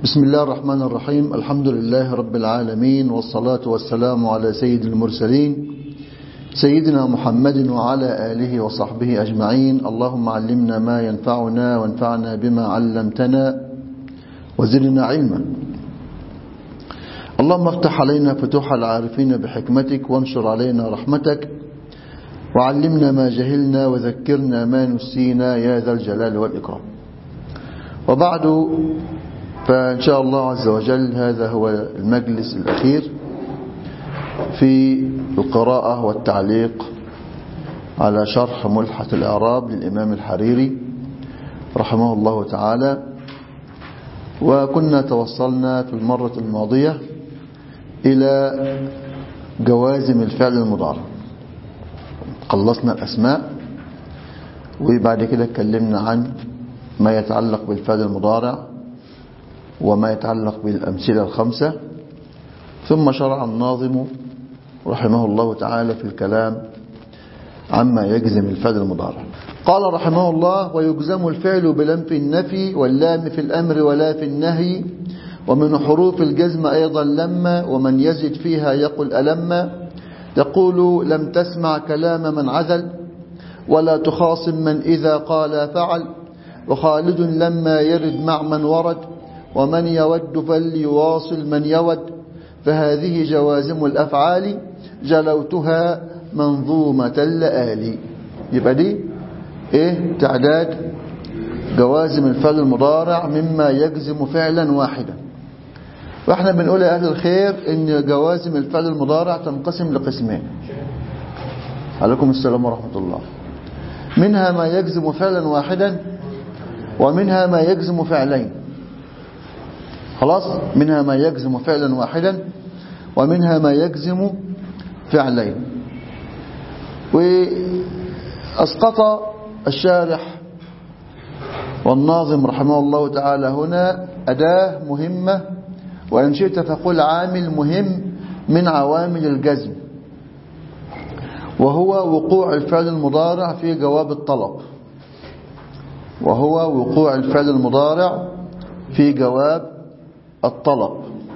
بسم الله الرحمن الرحيم الحمد لله رب العالمين والصلاة والسلام على سيد المرسلين سيدنا محمد وعلى آله وصحبه أجمعين اللهم علمنا ما ينفعنا وانفعنا بما علمتنا وزدنا علما اللهم افتح علينا فتوح العارفين بحكمتك وانشر علينا رحمتك وعلمنا ما جهلنا وذكرنا ما نسينا يا ذا الجلال والإكرام وبعد فإن شاء الله عز وجل هذا هو المجلس الأخير في القراءة والتعليق على شرح ملحة الإعراب للإمام الحريري رحمه الله تعالى وكنا توصلنا في المرة الماضية إلى جوازم الفعل المضارع خلصنا الأسماء وبعد كده اتكلمنا عن ما يتعلق بالفعل المضارع وما يتعلق بالأمثلة الخمسة ثم شرع الناظم رحمه الله تعالى في الكلام عما يجزم الفعل المضارع قال رحمه الله ويجزم الفعل بلم في النفي واللام في الأمر ولا في النهي ومن حروف الجزم أيضا لما ومن يزد فيها يقول ألما تقول لم تسمع كلام من عزل ولا تخاصم من إذا قال فعل وخالد لما يرد مع من ورد ومن يود فليواصل من يود فهذه جوازم الأفعال جلوتها منظومة اللآلي يبقى دي ايه تعداد جوازم الفعل المضارع مما يجزم فعلا واحدا واحنا بنقول يا اهل الخير ان جوازم الفعل المضارع تنقسم لقسمين عليكم السلام ورحمة الله منها ما يجزم فعلا واحدا ومنها ما يجزم فعلين خلاص منها ما يجزم فعلا واحدا ومنها ما يجزم فعلين وأسقط الشارح والناظم رحمه الله تعالى هنا أداة مهمة وإن شئت فقل عامل مهم من عوامل الجزم وهو وقوع الفعل المضارع في جواب الطلب وهو وقوع الفعل المضارع في جواب الطلب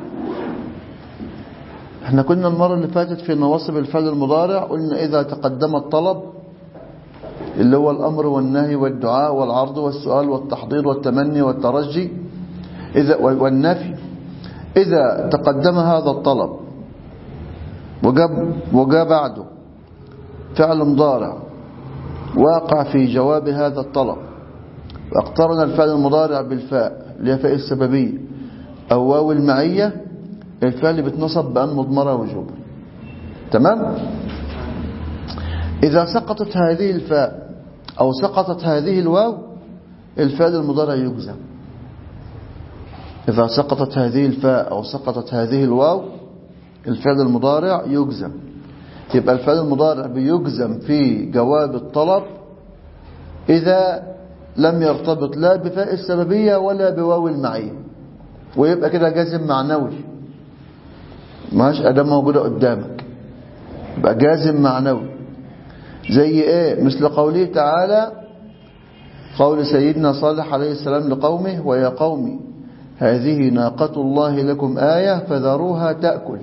احنا كنا المرة اللي فاتت في نواصب الفعل المضارع قلنا إذا تقدم الطلب اللي هو الأمر والنهي والدعاء والعرض والسؤال والتحضير والتمني والترجي إذا والنفي إذا تقدم هذا الطلب وجاب وجاء بعده فعل مضارع واقع في جواب هذا الطلب واقترن الفعل المضارع بالفاء اللي هي فاء السببية أو واو المعية الفعل بتنصب بأن مضمرة وجوبا تمام إذا سقطت هذه الفاء أو سقطت هذه الواو الفعل المضارع يجزم إذا سقطت هذه الفاء أو سقطت هذه الواو الفعل المضارع يجزم يبقى الفعل المضارع بيجزم في جواب الطلب إذا لم يرتبط لا بفاء السببية ولا بواو المعية ويبقى كده جازم معنوي ماش أدام موجودة قدامك يبقى جازم معنوي زي ايه مثل قوله تعالى قول سيدنا صالح عليه السلام لقومه ويا قومي هذه ناقة الله لكم آية فذروها تأكل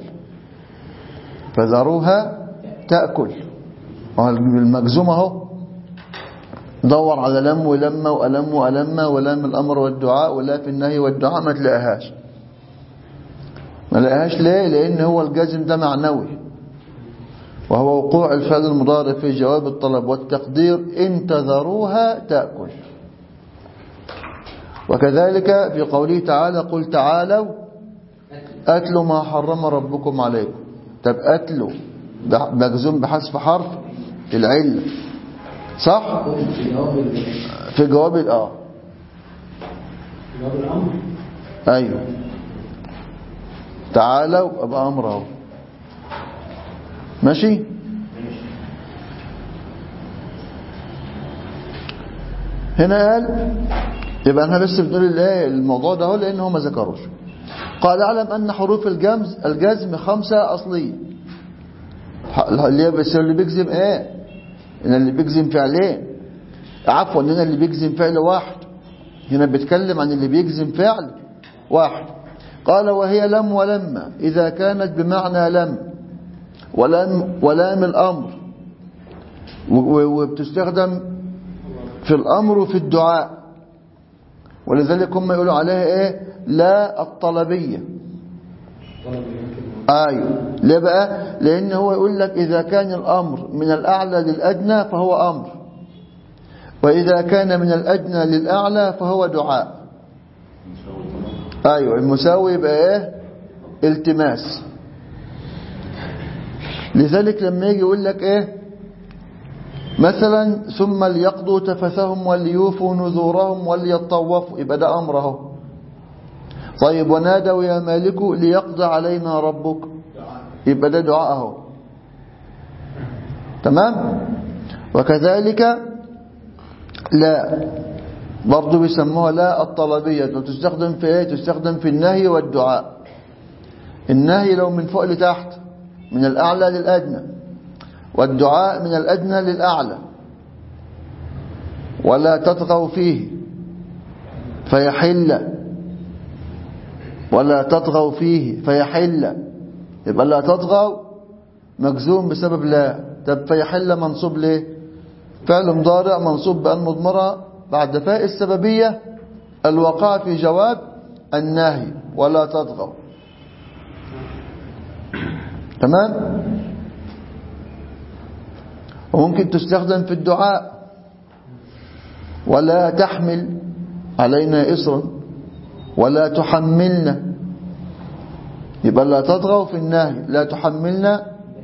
فذروها تأكل المجزوم اهو دور على لم ولما وألم وألم ولام الأمر والدعاء ولا في النهي والدعاء ما تلاقيهاش ما تلاقيهاش ليه لأن هو الجزم ده معنوي وهو وقوع الفعل المضارع في جواب الطلب والتقدير إن تذروها تأكل وكذلك في قوله تعالى قل تعالوا أتلوا ما حرم ربكم عليكم طب أتلوا مجزوم بحذف حرف العلة صح في جواب الآه جواب الأمر أيوه تعالوا أبقى أمره ماشي هنا قال يبقى احنا بس بنقول الايه الموضوع ده هو لان هو ما ذكروش قال اعلم ان حروف الجمز الجزم خمسه اصليه اللي هي بس اللي بيجزم ايه ان اللي بيجزم فعلين عفوا هنا اللي بيجزم فعل واحد هنا بيتكلم عن اللي بيجزم فعل واحد قال وهي لم ولما إذا كانت بمعنى لم ولم ولام الأمر وبتستخدم في الأمر وفي الدعاء ولذلك هم يقولوا عليها إيه لا الطلبية طلب يمكن أيوة ليه بقى لأن هو يقول لك إذا كان الأمر من الأعلى للأدنى فهو أمر وإذا كان من الأدنى للأعلى فهو دعاء أيوة المساوي يبقى إيه التماس لذلك لما يجي يقول لك إيه مثلا ثم ليقضوا تفثهم وليوفوا نذورهم وليطوفوا يبقى ده أمره طيب ونادوا يا مالك ليقضى علينا ربك يبقى ده دعاء اهو تمام وكذلك لا برضه بيسموها لا الطلبية تستخدم في ايه تستخدم في النهي والدعاء النهي لو من فوق لتحت من الأعلى للأدنى والدعاء من الأدنى للأعلى ولا تطغوا فيه فيحل ولا تطغوا فيه فيحل يبقى لا تطغوا مجزوم بسبب لا طب فيحل منصوب ليه فعل مضارع منصوب بأن مضمرة بعد فاء السببية الوقع في جواب النهي ولا تطغوا تمام وممكن تستخدم في الدعاء ولا تحمل علينا إصرا ولا تحملنا يبقى لا تطغوا في النهي لا تحملنا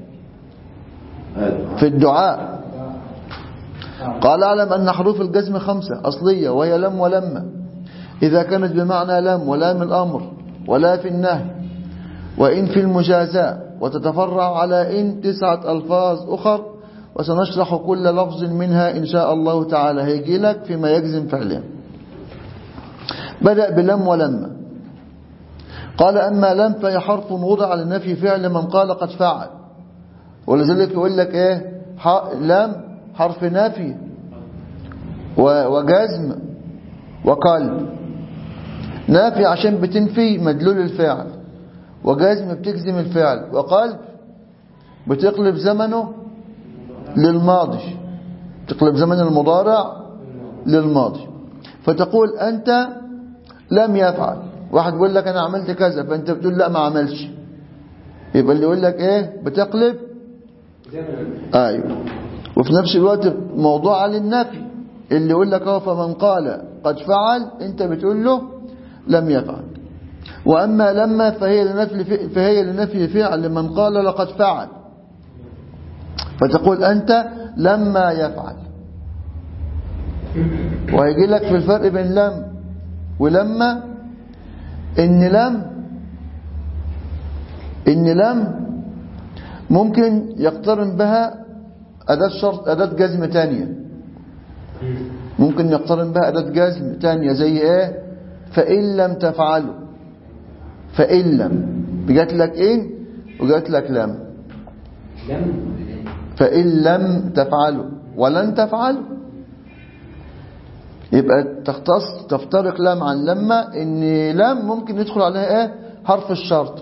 في الدعاء قال اعلم أن حروف الجزم خمسة أصلية وهي لم ولما إذا كانت بمعنى لم ولام الأمر ولا في النهي وإن في المجازاة وتتفرع على إن تسعة ألفاظ أخر وسنشرح كل لفظ منها إن شاء الله تعالى هيجي لك فيما يجزم فعلها بدأ بلم ولما قال أما لم فهي حرف وضع لنفي فعل من قال قد فعل ولذلك يقول لك إيه لم حرف نفي وجزم وقلب نافي عشان بتنفي مدلول الفعل وجزم بتجزم الفعل وقلب بتقلب زمنه للماضي تقلب زمن المضارع للماضي فتقول أنت لم يفعل واحد بيقول لك أنا عملت كذا فأنت بتقول لا ما عملش يبقى اللي يقول لك إيه بتقلب أيوه وفي نفس الوقت موضوع على النفي اللي يقول لك اهو فمن قال قد فعل انت بتقول له لم يفعل واما لما فهي لنفي فهي لنفي فعل من قال لقد فعل فتقول انت لما يفعل وهيجي لك في الفرق بين لم ولما ان لم ان لم ممكن يقترن بها أداة شرط أداة جزم تانية ممكن يقترن بها أداة جزم تانية زي إيه فإن لم تفعلوا فإن لم جات لك إن وجات لك لم لم فإن لم تفعلوا ولن تفعلوا يبقى تختص تفترق لم عن لما إن لم ممكن يدخل عليها إيه حرف الشرط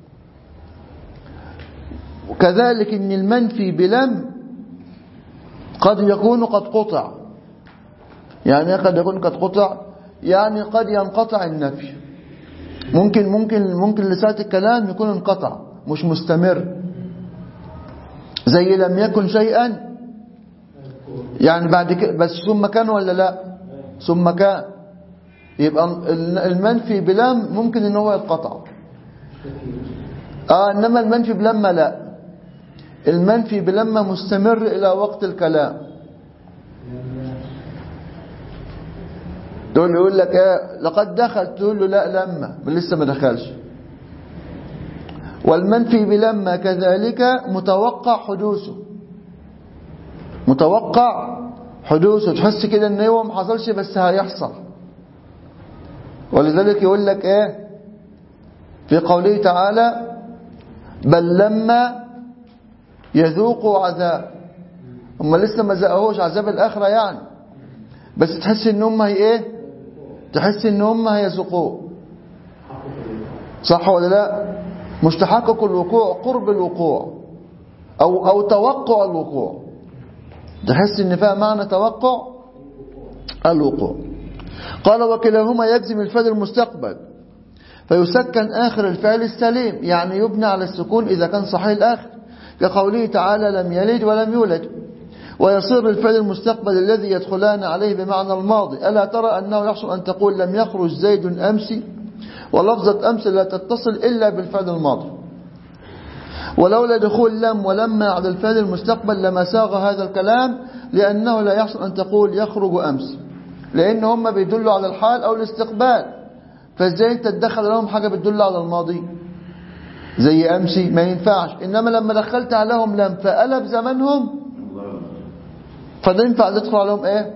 وكذلك إن المنفي بلم قد يكون قد قطع يعني قد يكون قد قطع يعني قد ينقطع النفي ممكن ممكن ممكن لساعة الكلام يكون انقطع مش مستمر زي لم يكن شيئا يعني بعد كده بس ثم كان ولا لا ثم كان يبقى المنفي بلم ممكن ان هو يتقطع اه انما المنفي بلما لا المنفي بلما مستمر إلى وقت الكلام تقول له يقول لك ايه لقد دخل تقول له لا لما لسه ما دخلش والمنفي بلما كذلك متوقع حدوثه متوقع حدوثه تحس كده ان هو ما حصلش بس هيحصل ولذلك يقول لك ايه في قوله تعالى بل لما يذوقوا عذاب هم لسه ما ذاقوش عذاب الاخره يعني بس تحس ان هم هي ايه تحس ان هم هيذوقوه صح ولا لا مش تحقق الوقوع قرب الوقوع أو, أو توقع الوقوع تحس ان فيها معنى توقع الوقوع قال وكلاهما يجزم الفعل المستقبل فيسكن آخر الفعل السليم يعني يبنى على السكون إذا كان صحيح الآخر كقوله تعالى لم يلد ولم يولد ويصير الفعل المستقبل الذي يدخلان عليه بمعنى الماضي ألا ترى أنه يحصل أن تقول لم يخرج زيد أمس ولفظة أمس لا تتصل إلا بالفعل الماضي ولولا دخول لم ولما على الفعل المستقبل لما ساغ هذا الكلام لأنه لا يحصل أن تقول يخرج أمس لأن هم بيدلوا على الحال أو الاستقبال فازاي انت تدخل لهم حاجة بتدل على الماضي زي أمسي ما ينفعش إنما لما دخلت عليهم لم فقلب زمنهم فده ينفع تدخل عليهم ايه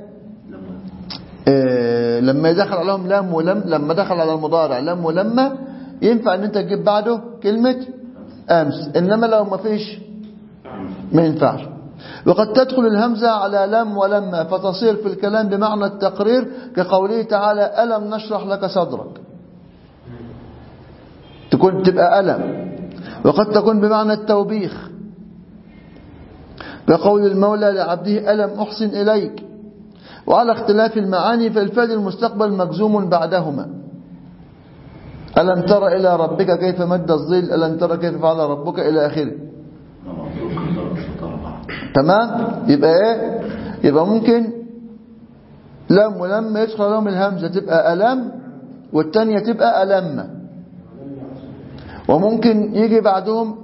إيه لما يدخل عليهم لم ولم لما دخل على المضارع لم ولما ينفع ان انت تجيب بعده كلمة امس انما لو ما فيش ما ينفعش وقد تدخل الهمزة على لم ولما فتصير في الكلام بمعنى التقرير كقوله تعالى ألم نشرح لك صدرك تكون تبقى ألم وقد تكون بمعنى التوبيخ كقول المولى لعبده ألم أحسن إليك وعلى اختلاف المعاني فالفعل المستقبل مجزوم بعدهما ألم تر إلى ربك كيف مد الظل ألم تر كيف فعل ربك إلى آخره تمام يبقى ايه يبقى ممكن لم ولما يدخل لهم الهمزة تبقى ألم والتانية تبقى ألم وممكن يجي بعدهم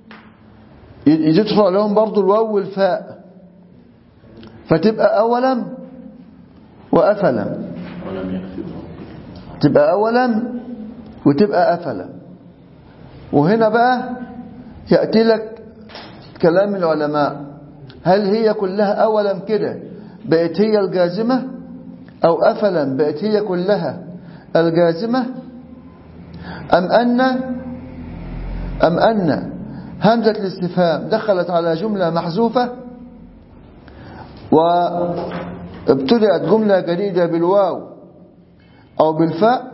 يدخل لهم برضو الواو والفاء فتبقى أولا وأفلا تبقى أولا وتبقى أفلا وهنا بقى يأتي لك كلام العلماء هل هي كلها أولا كده بقت هي الجازمة أو أفلا بقت هي كلها الجازمة أم أن أم أن همزة الاستفهام دخلت على جملة محذوفة وابتدأت جملة جديدة بالواو أو بالفاء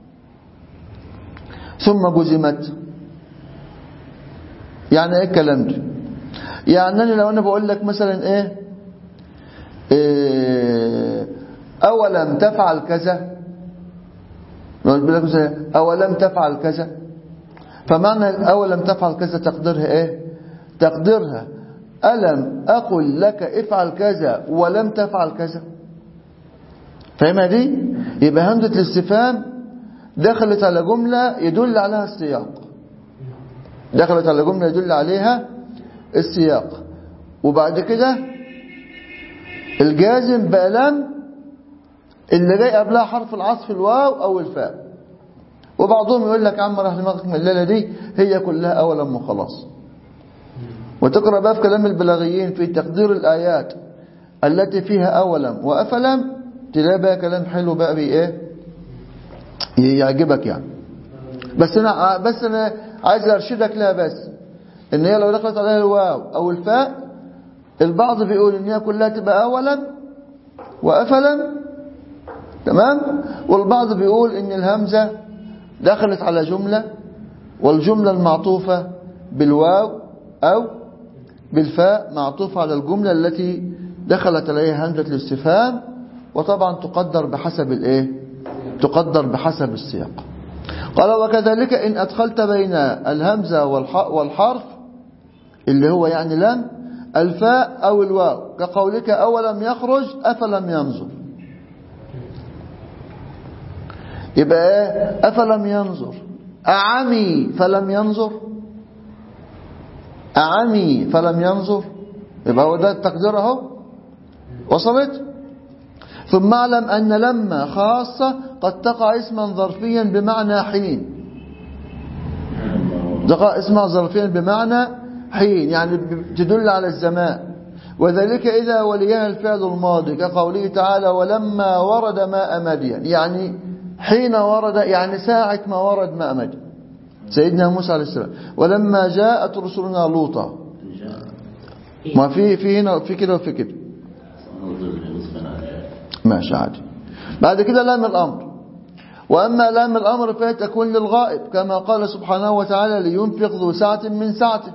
ثم جزمت يعني ايه الكلام ده يعني أنا لو أنا بقول لك مثلا إيه, إيه أولم تفعل كذا أولم تفعل كذا فمعنى أولم تفعل كذا تقديرها إيه تقديرها ألم أقل لك افعل كذا ولم تفعل كذا فاهمها دي يبقى همزة الاستفهام دخلت على جملة يدل عليها السياق دخلت على جملة يدل عليها السياق وبعد كده الجازم بقى لم اللي جاي قبلها حرف العطف الواو او الفاء وبعضهم يقول لك عم راح دماغك من الليله دي هي كلها اولا وخلاص وتقرا بقى في كلام البلاغيين في تقدير الايات التي فيها اولا وافلا تلاقي بقى كلام حلو بقى بي ايه يعجبك يعني بس انا بس انا عايز ارشدك لها بس ان هي لو دخلت عليها الواو او الفاء البعض بيقول ان هي كلها تبقى اولا وافلا تمام والبعض بيقول ان الهمزة دخلت على جملة والجملة المعطوفة بالواو او بالفاء معطوفة على الجملة التي دخلت عليها همزة الاستفهام وطبعا تقدر بحسب الايه تقدر بحسب السياق قال وكذلك إن أدخلت بين الهمزة والحرف اللي هو يعني لم الفاء أو الواو كقولك أولم يخرج أفلم ينظر يبقى ايه أفلم ينظر أعمي فلم ينظر أعمي فلم ينظر يبقى هو ده التقدير اهو وصلت ثم اعلم أن لما خاصة قد تقع اسما ظرفيا بمعنى حين تقع اسمها ظرفيا بمعنى حين يعني تدل على الزمان وذلك إذا وليها الفعل الماضي كقوله تعالى ولما ورد ماء مدين يعني حين ورد يعني ساعة ما ورد ماء مدين سيدنا موسى عليه السلام ولما جاءت رسلنا لوطا ما في في هنا في كده وفي كده ماشي عادي بعد كده لام الأمر وأما لام الأمر فهي تكون للغائب كما قال سبحانه وتعالى لينفق ذو سعة من سعته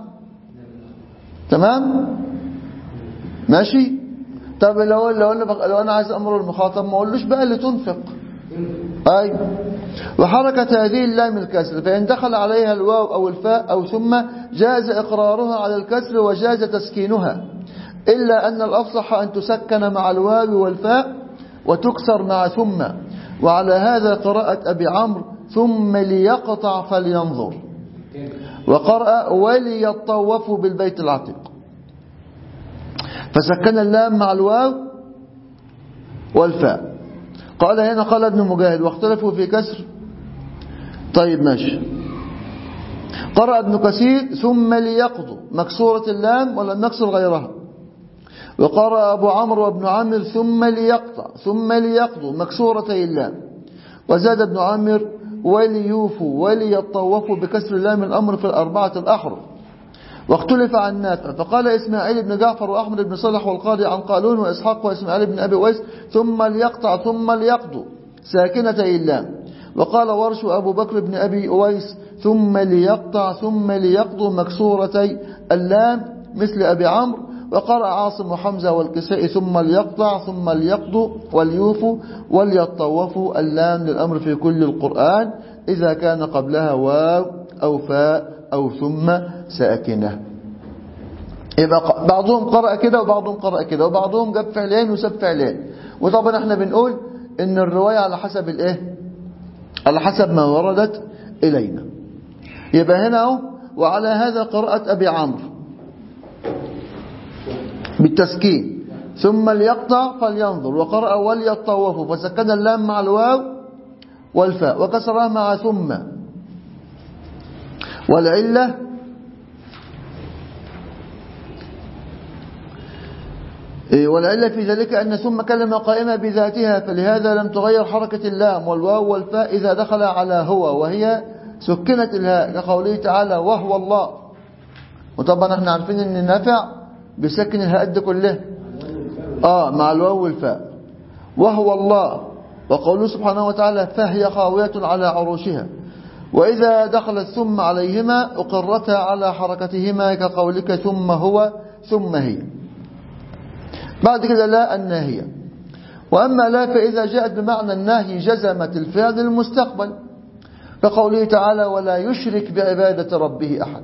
تمام ماشي طب لو لو انا لو انا عايز امر المخاطب ما اقولوش بقى اللي تنفق اي وحركه هذه اللام الكسر فان دخل عليها الواو او الفاء او ثم جاز اقرارها على الكسر وجاز تسكينها الا ان الافصح ان تسكن مع الواو والفاء وتكسر مع ثم وعلى هذا قراءه ابي عمرو ثم ليقطع فلينظر وقرأ وليطوفوا بالبيت العتيق فسكن اللام مع الواو والفاء قال هنا قال ابن مجاهد واختلفوا في كسر طيب ماشي قرأ ابن كثير ثم ليقضوا مكسورة اللام ولم نكسر غيرها وقرأ أبو عمرو وابن عامر ثم ليقطع ثم ليقضوا مكسورتي اللام وزاد ابن عامر وليوفوا وليطوفوا بكسر اللام الأمر في الأربعة الأحرف واختلف عن نافع فقال إسماعيل بن جعفر وأحمد بن صالح والقاضي عن قالون وإسحاق وإسماعيل بن أبي ويس ثم ليقطع ثم ليقضوا ساكنتي اللام وقال ورش أبو بكر بن أبي أويس ثم ليقطع ثم ليقضوا مكسورتي اللام مثل أبي عمرو وقرأ عاصم وحمزة والكسائي ثم ليقطع ثم ليقضوا وليوفوا وليطوفوا اللام للأمر في كل القرآن إذا كان قبلها واو أو فاء أو ثم ساكنة يبقى بعضهم قرأ كده وبعضهم قرأ كده وبعضهم جاب فعلين وساب فعلين وطبعا احنا بنقول ان الرواية على حسب الايه على حسب ما وردت إلينا يبقى هنا اهو وعلى هذا قراءة أبي عمرو بالتسكين ثم ليقطع فلينظر وقرأ وليطوفوا فسكن اللام مع الواو والفاء وكسرها مع ثم والعلة والعلة في ذلك أن ثم كلمة قائمة بذاتها فلهذا لم تغير حركة اللام والواو والفاء إذا دخل على هو وهي سكنت الهاء كقوله تعالى وهو الله وطبعا احنا عارفين ان النافع بيسكن الهاء دي كلها اه مع الواو والفاء وهو الله وقوله سبحانه وتعالى فهي خاوية على عروشها وإذا دخلت ثم عليهما أقرتا على حركتهما كقولك ثم هو ثم هي بعد كده لا الناهية وأما لا فإذا جاءت بمعنى النهي جزمت الفعل المستقبل كقوله تعالى ولا يشرك بعبادة ربه أحد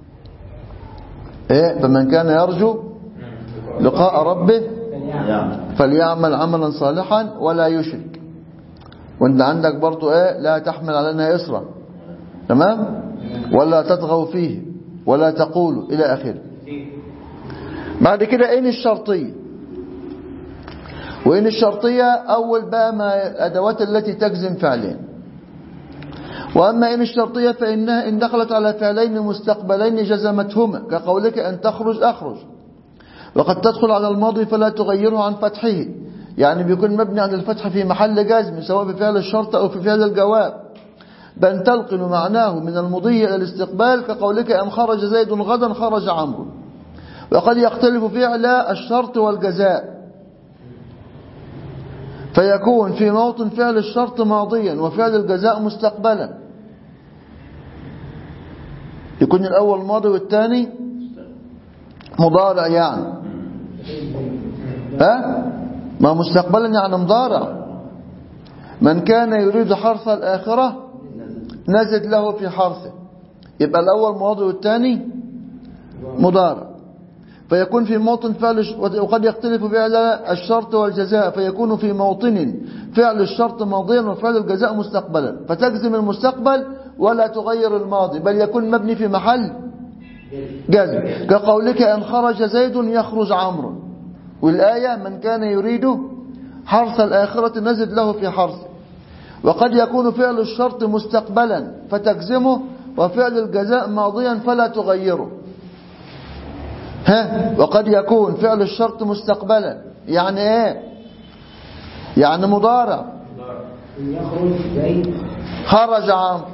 إيه فمن كان يرجو لقاء ربه فليعمل عملا صالحا ولا يشرك وانت عندك برضو ايه لا تحمل علينا إسرا تمام ولا تطغوا فيه ولا تقولوا إلى آخره بعد كده اين الشرطية وإن الشرطية أول بقى ما الأدوات التي تجزم فعلين وأما إن الشرطية فإنها إن دخلت على فعلين مستقبلين جزمتهما كقولك أن تخرج أخرج وقد تدخل على الماضي فلا تغيره عن فتحه يعني بيكون مبني عن الفتح في محل جزم سواء بفعل الشرط أو في فعل الجواب بل تلقن معناه من المضي إلى الاستقبال كقولك أن خرج زيد غدا خرج عمرو وقد يختلف فعل الشرط والجزاء فيكون في موطن فعل الشرط ماضيا وفعل الجزاء مستقبلا يكون الأول ماضي والثاني مضارع يعني ها ما مستقبلا يعني مضارع من كان يريد حرث الآخرة نزد له في حرثه يبقى الأول ماضي والثاني مضارع فيكون في موطن فعل وقد يختلف فعل الشرط والجزاء فيكون في موطن فعل الشرط ماضيا وفعل الجزاء مستقبلا فتجزم المستقبل ولا تغير الماضي بل يكون مبني في محل جزم كقولك أن خرج زيد يخرج عمرو والآية من كان يريد حرث الآخرة نزد له في حرثه وقد يكون فعل الشرط مستقبلا فتجزمه وفعل الجزاء ماضيا فلا تغيره ها وقد يكون فعل الشرط مستقبلا يعني ايه يعني مضارع يخرج زيد خرج عمرو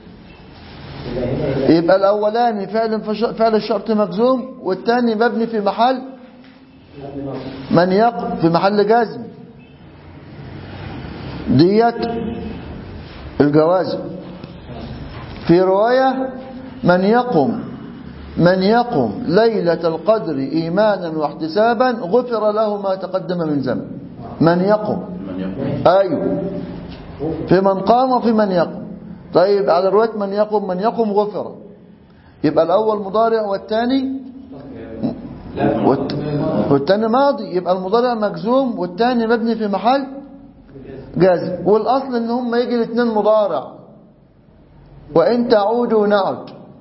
يبقى الاولاني فعل فعل الشرط مجزوم والثاني مبني في محل من يق في محل جزم ديت الجواز في رواية من يقم من يقم ليلة القدر إيمانا واحتسابا غفر له ما تقدم من ذنب من يقم من يقول أيوه في من قام وفي من يقم طيب على رواية من يقم من يقم غفر يبقى الأول مضارع والثاني والت... والثاني ماضي يبقى المضارع مجزوم والثاني مبني في محل جازم والأصل ان هم يجي الاثنين مضارع وإن تعودوا نعد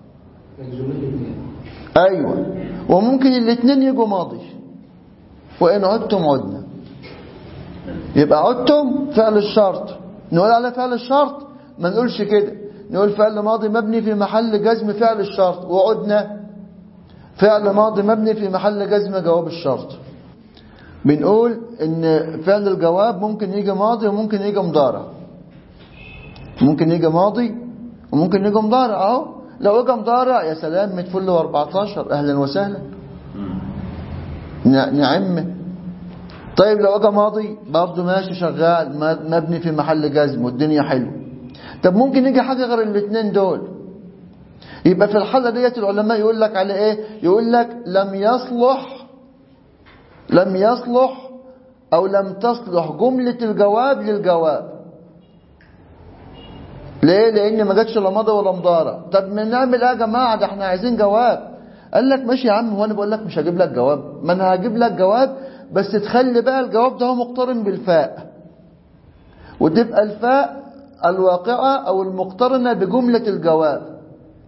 أيوة وممكن الاثنين يجوا ماضي وإن عدتم عدنا يبقى عدتم فعل الشرط نقول على فعل الشرط ما نقولش كده نقول فعل ماضي مبني في محل جزم فعل الشرط وعدنا فعل ماضي مبني في محل جزم جواب الشرط بنقول ان فعل الجواب ممكن يجي ماضي وممكن يجي مضارع ممكن يجي ماضي وممكن يجي مضارع اهو لو اجى مضارع يا سلام متفل و14 اهلا وسهلا ن- نعم طيب لو اجى ماضي برضه ماشي شغال ما- مبني في محل جزم والدنيا حلوه طب ممكن يجي حاجه غير الاثنين دول يبقى في الحالة ديت العلماء يقول لك على ايه يقول لك لم يصلح لم يصلح او لم تصلح جملة الجواب للجواب ليه لان ما جاتش لا ماضي ولا مضارع طب ما نعمل ايه يا جماعه ده احنا عايزين جواب قال لك ماشي يا عم هو انا بقول لك مش هجيب لك جواب ما انا هجيب لك جواب بس تخلي بقى الجواب ده هو مقترن بالفاء وتبقى الفاء الواقعة او المقترنة بجملة الجواب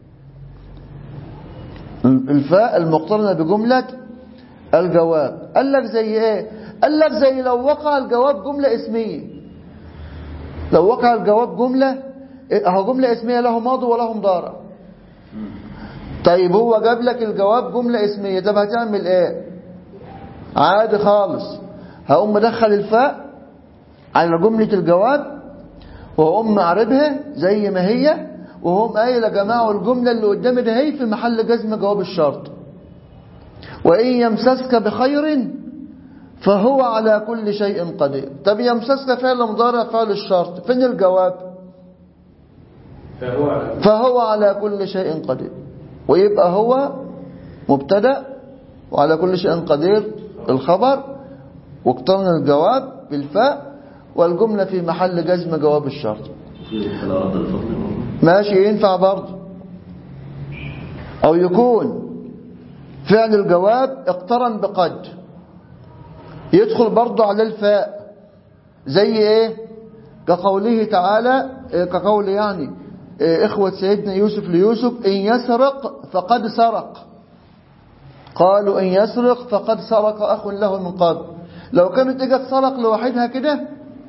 الفاء المقترنة بجملة الجواب قال لك زي ايه قال لك زي لو وقع الجواب جملة اسمية لو وقع الجواب جملة اهو جملة اسمية له ماضي وله مضارع طيب هو جاب لك الجواب جملة اسمية طب هتعمل ايه عادي خالص هقوم مدخل الفاء على جملة الجواب وهقوم معربها زي ما هي وهم قايل يا جماعه الجملة اللي قدامي ده هي في محل جزم جواب الشرط وإن يمسسك بخير فهو على كل شيء قدير طب يمسسك فعل مضارع فعل الشرط فين الجواب فهو على فهو على كل شيء قدير ويبقى هو مبتدا وعلى كل شيء قدير الخبر واقترن الجواب بالفاء والجملة في محل جزم جواب الشرط في قراءة الفضل برضه. ماشي ينفع برضه أو يكون فعل الجواب اقترن بقد يدخل برضه على الفاء زي ايه كقوله تعالى إيه كقول يعني إيه إخوة سيدنا يوسف ليوسف إن يسرق فقد سرق قالوا إن يسرق فقد سرق أخ له من قبل لو كانت اجت سرق لوحدها كده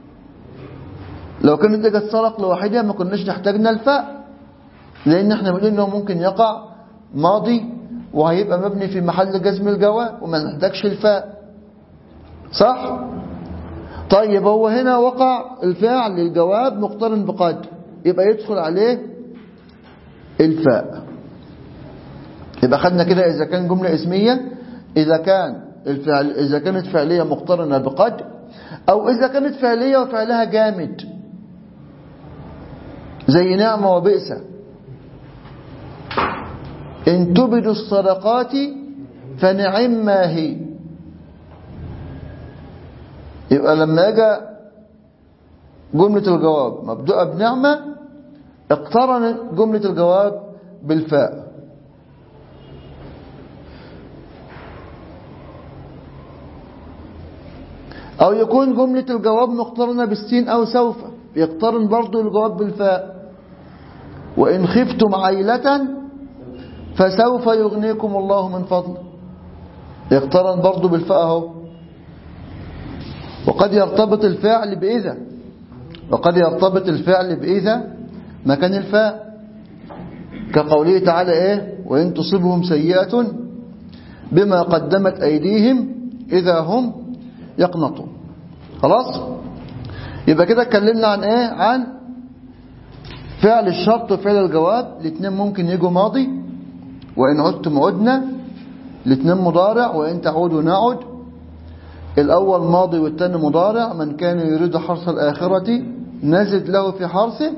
لو كانت اجت سرق لوحدها ما كناش نحتاجنا الفاء لان احنا بنقول انه ممكن يقع ماضي وهيبقى مبني في محل جزم الجواب وما نحتاجش الفاء صح طيب هو هنا وقع الفاعل للجواب مقترن بقد يبقى يدخل عليه الفاء يبقى خدنا كده اذا كان جملة اسمية اذا كان الفعل اذا كانت فعلية مقترنة بقد او اذا كانت فعلية وفعلها جامد زي نعمة وبئس إن تبدوا الصدقات فنعم ما هي يبقى لما يجي جملة الجواب مبدوءة بنعمة اقترنت جملة الجواب بالفاء أو يكون جملة الجواب مقترنة بالسين أو سوف يقترن برضو الجواب بالفاء وإن خفتم عيلة فسوف يغنيكم الله من فضله يقترن برضو بالفاء اهو وقد يرتبط الفعل بإذا وقد يرتبط الفعل بإذا مكان الفاء كقوله تعالى إيه وإن تصبهم سيئة بما قدمت أيديهم إذا هم يقنطون خلاص يبقى كده اتكلمنا عن إيه عن فعل الشرط وفعل الجواب الاثنين ممكن يجوا ماضي وإن عدتم عدنا الاثنين مضارع وإن تعودوا نعد الأول ماضي والثاني مضارع من كان يريد حرث الآخرة نزد له في حرثه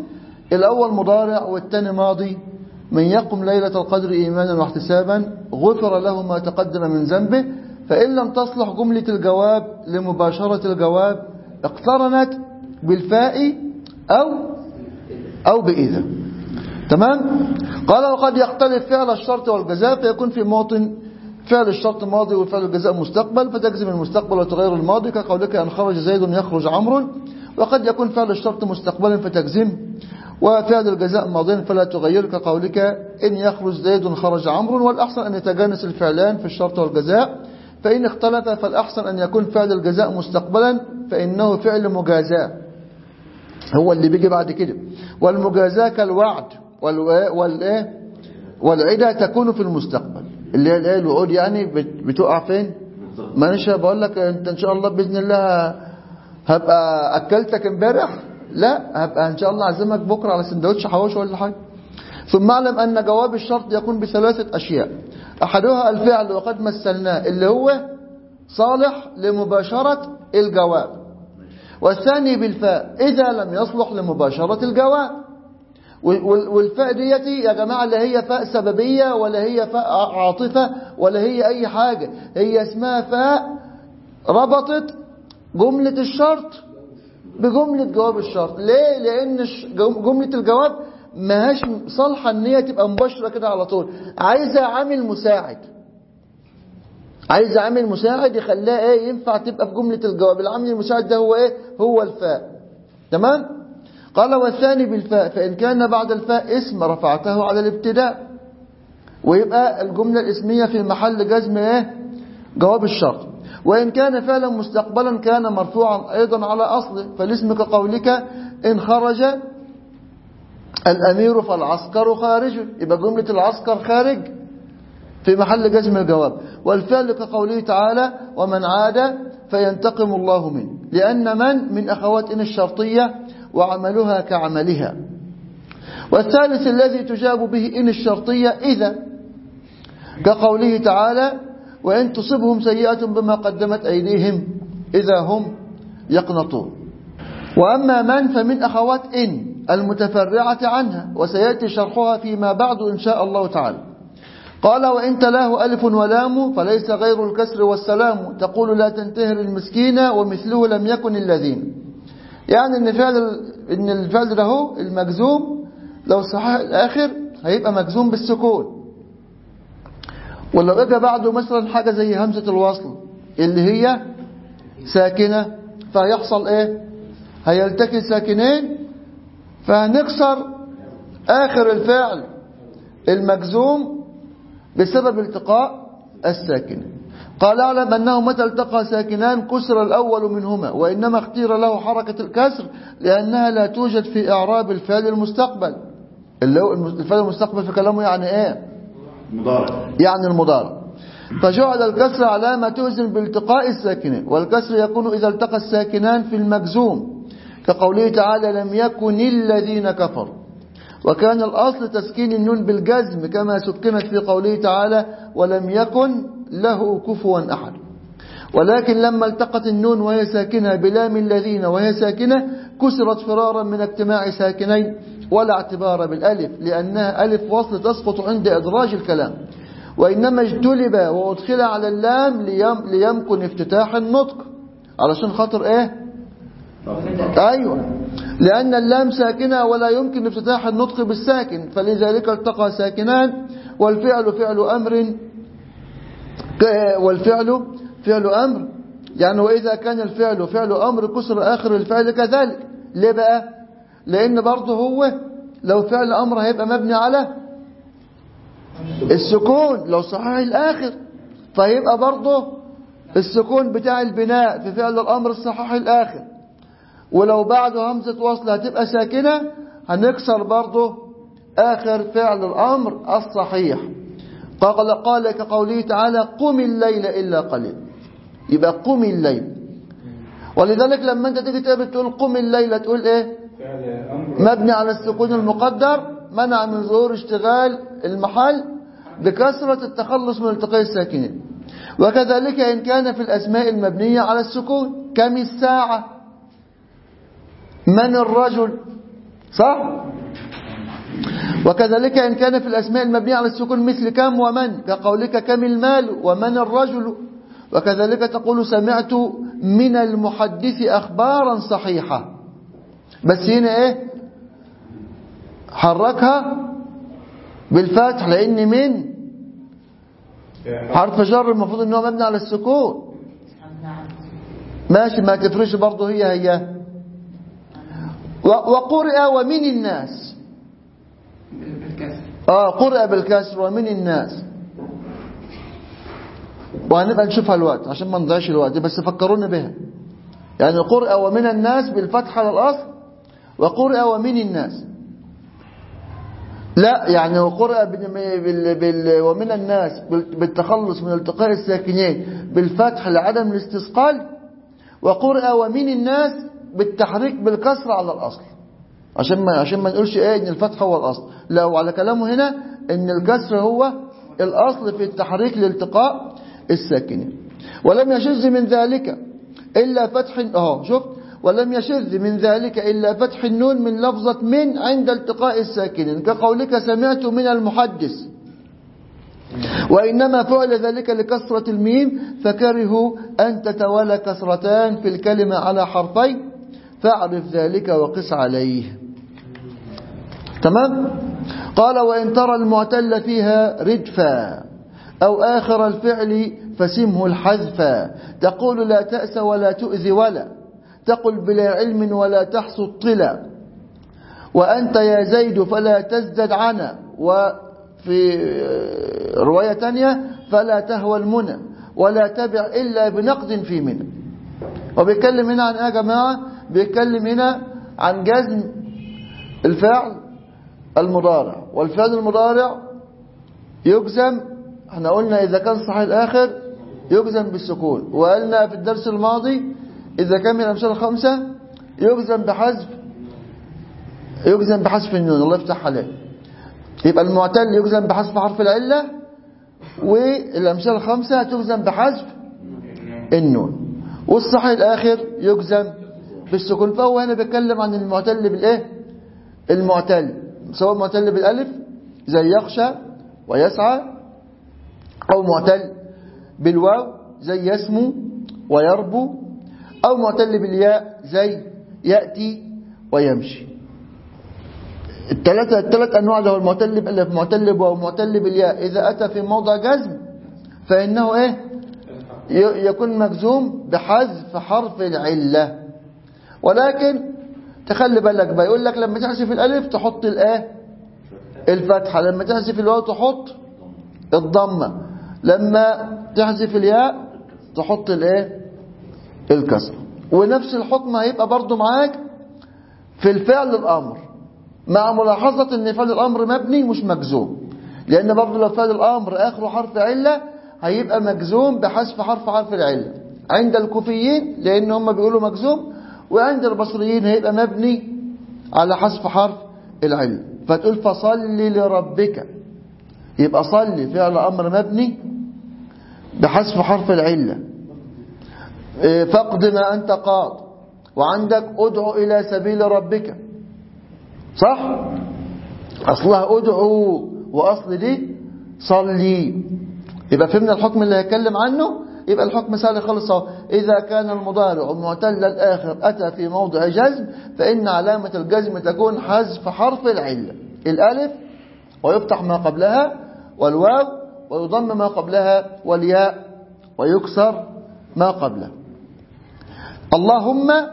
الأول مضارع والثاني ماضي من يقم ليلة القدر إيمانا واحتسابا غفر له ما تقدم من ذنبه فإن لم تصلح جملة الجواب لمباشرة الجواب اقترنت بالفاء أو أو بإذا تمام قال وقد يختلف فعل الشرط والجزاء فيكون في موطن فعل الشرط ماضي وفعل الجزاء مستقبل فتجزم المستقبل وتغير الماضي كقولك أن خرج زيد يخرج عمرو وقد يكون فعل الشرط مستقبلا فتجزم وفعل الجزاء ماضي فلا تغير كقولك إن يخرج زيد خرج عمرو والأحسن أن يتجانس الفعلان في الشرط والجزاء فإن اختلف فالأحسن أن يكون فعل الجزاء مستقبلا فإنه فعل مجازاة هو اللي بيجي بعد كده والمجازاة كالوعد والإيه والعدة تكون في المستقبل اللي هي الايه الوعود يعني بتقع فين مانيش بقول لك انت ان شاء الله باذن الله هبقى اكلتك امبارح لا هبقى ان شاء الله اعزمك بكره على سندوتش حواوشي ولا حاجه ثم اعلم ان جواب الشرط يكون بثلاثه اشياء احدها الفعل وقد مثلناه اللي هو صالح لمباشره الجواب والثاني بالفاء اذا لم يصلح لمباشره الجواب والفاء ديتي يا جماعة لا هي فاء سببية ولا هي فاء عاطفة ولا هي أي حاجة هي اسمها فاء ربطت جملة الشرط بجملة جواب الشرط ليه؟ لأن جملة الجواب ماهاش صالحة ان هي تبقى مباشرة كده على طول عايزة عامل مساعد عايزة عامل مساعد يخليها ايه ينفع تبقى في جملة الجواب العامل المساعد ده هو ايه هو الفاء تمام قال والثاني بالفاء فإن كان بعد الفاء اسم رفعته على الابتداء ويبقى الجملة الاسمية في محل جزم ايه جواب الشرط وإن كان فعلا مستقبلا كان مرفوعا أيضا على أصله فالاسم كقولك إن خرج الأمير فالعسكر خارج يبقى جملة العسكر خارج في محل جزم الجواب والفعل كقوله تعالى ومن عاد فينتقم الله منه لأن من من أخوات إن الشرطية وعملها كعملها والثالث الذي تجاب به إن الشرطية إذا كقوله تعالى وإن تصبهم سيئة بما قدمت أيديهم إذا هم يقنطون وأما من فمن أخوات إن المتفرعة عنها وسيأتي شرحها فيما بعد إن شاء الله تعالى قال وإن تلاه ألف ولام فليس غير الكسر والسلام تقول لا تنتهر المسكين ومثله لم يكن الذين يعني ان فعل ان الفعل ده هو المجزوم لو صحيح الاخر هيبقى مجزوم بالسكون ولو اجى بعده مثلا حاجة زي همزة الوصل اللي هي ساكنة فهيحصل ايه هيلتقي ساكنين فهنكسر اخر الفعل المجزوم بسبب التقاء الساكن قال اعلم أنه متى التقى ساكنان كسر الأول منهما وإنما اختير له حركة الكسر لأنها لا توجد في إعراب الفعل المستقبل اللي هو الفعل المستقبل في كلامه يعني إيه مضارع يعني المضارع فجعل الكسر علامة توزن بالتقاء الساكنين والكسر يكون إذا التقى الساكنان في المجزوم كقوله تعالى لم يكن الذين كفروا وكان الأصل تسكين النون بالجزم كما سكنت في قوله تعالى ولم يكن له كفوا أحد ولكن لما التقت النون وهي ساكنة بلام الذين وهي ساكنة كسرت فرارا من اجتماع ساكنين ولا اعتبار بالألف لأنها ألف وصل تسقط عند إدراج الكلام وإنما اجتلب وأدخل على اللام ليم ليمكن افتتاح النطق علشان خاطر ايه أيوة لأن اللام ساكنة ولا يمكن افتتاح النطق بالساكن فلذلك التقى ساكنان والفعل فعل أمر والفعل فعل أمر يعني وإذا كان الفعل فعل أمر كسر آخر الفعل كذلك ليه بقى لأن برضه هو لو فعل أمر هيبقى مبني على السكون لو صحيح الآخر فيبقى برضه السكون بتاع البناء في فعل الأمر الصحيح الآخر ولو بعده همزة وصل هتبقى ساكنة هنكسر برضه آخر فعل الأمر الصحيح قال قال كقوله تعالى قم الليل إلا قليل يبقى قم الليل ولذلك لما انت تيجي تقول تقول قم الليل تقول ايه مبني على السكون المقدر منع من ظهور اشتغال المحل بكثرة التخلص من التقاء الساكنين وكذلك إن كان في الأسماء المبنية على السكون كم الساعة من الرجل صح وكذلك إن كان في الأسماء المبنية على السكون مثل كم ومن كقولك كم المال ومن الرجل وكذلك تقول سمعت من المحدث أخبارا صحيحة بس هنا إيه حركها بالفتح لأن من حرف جر المفروض ان هو مبني على السكون ماشي ما تفرش برضه هي هي و- وقرئ ومن الناس بالكسر اه قرئ بالكسر ومن الناس وهنبقى نشوفها الوقت عشان ما نضيعش الوقت بس فكرونا بها يعني قرئ ومن الناس بالفتح على الأصل وقرئ ومن الناس لا يعني وقرئ بال... بال... بال... ومن الناس بال- بالتخلص من التقاء الساكنين بالفتح لعدم الاستثقال وقرئ ومن الناس بالتحريك بالكسر على الأصل عشان ما عشان ما نقولش ايه ان الفتح هو الاصل لا وعلى كلامه هنا ان الكسر هو الاصل في التحريك لالتقاء الساكنين ولم يشذ من ذلك الا فتح اهو شفت ولم يشذ من ذلك الا فتح النون من لفظه من عند التقاء الساكنين كقولك سمعت من المحدث وإنما فعل ذلك لكسرة الميم فكرهوا أن تتوالى كسرتان في الكلمة على حرفين فاعرف ذلك وقس عليه تمام قال وإن ترى المعتل فيها ردفا أو آخر الفعل فسمه الحذفا تقول لا تأس ولا تؤذي ولا تقل بلا علم ولا تحصد طلا وأنت يا زيد فلا تزدد عنا وفي رواية تانية فلا تهوى المنى ولا تبع إلا بنقد في منى وبيتكلم هنا عن ايه يا جماعة بيتكلم هنا عن جزم الفعل المضارع والفعل المضارع يجزم احنا قلنا إذا كان صحيح الآخر يجزم بالسكون وقلنا في الدرس الماضي إذا كان من الأمثال الخمسة يجزم بحذف يجزم بحذف النون الله يفتح عليه يبقى المعتل يجزم بحذف حرف العلة والأمثال الخمسة تجزم بحذف النون والصحيح الآخر يجزم بالسكون فهو هنا بيتكلم عن المعتل بالإيه المعتل سواء معتل بالألف زي يخشى ويسعى أو معتل بالواو زي يسمو ويربو أو معتل بالياء زي يأتي ويمشي الثلاثة الثلاث أنواع ده هو المعتل بالألف معتل بواو معتل بالياء إذا أتى في موضع جزم فإنه إيه ي- يكون مجزوم بحذف حرف العلة ولكن تخلي بالك بقى يقول لك لما تحذف الألف تحط الآه الفتحة لما تحذف الواو تحط الضمة لما تحذف الياء تحط الايه الكسر ونفس الحكم هيبقى برضو معاك في الفعل الأمر مع ملاحظة ان فعل الأمر مبني مش مجزوم لأن برضو لو فعل الأمر آخره حرف علة هيبقى مجزوم بحذف حرف حرف العلة عند الكوفيين لأن هم بيقولوا مجزوم وعند البصريين هيبقى مبني على حذف حرف العلة فتقول فصل لربك يبقى صلي فعل أمر مبني بحذف حرف العلة إيه، فاقد ما أنت قاض وعندك ادعو إلى سبيل ربك صح أصلها ادعو وأصل دي صلي يبقى فهمنا الحكم اللي هيتكلم عنه يبقى الحكم سهل خالص اهو إذا كان المضارع معتل الآخر أتى في موضع جزم فإن علامة الجزم تكون حذف حرف العلة الألف ويفتح ما قبلها والواو ويضم ما قبلها والياء ويكسر ما قبلها اللهم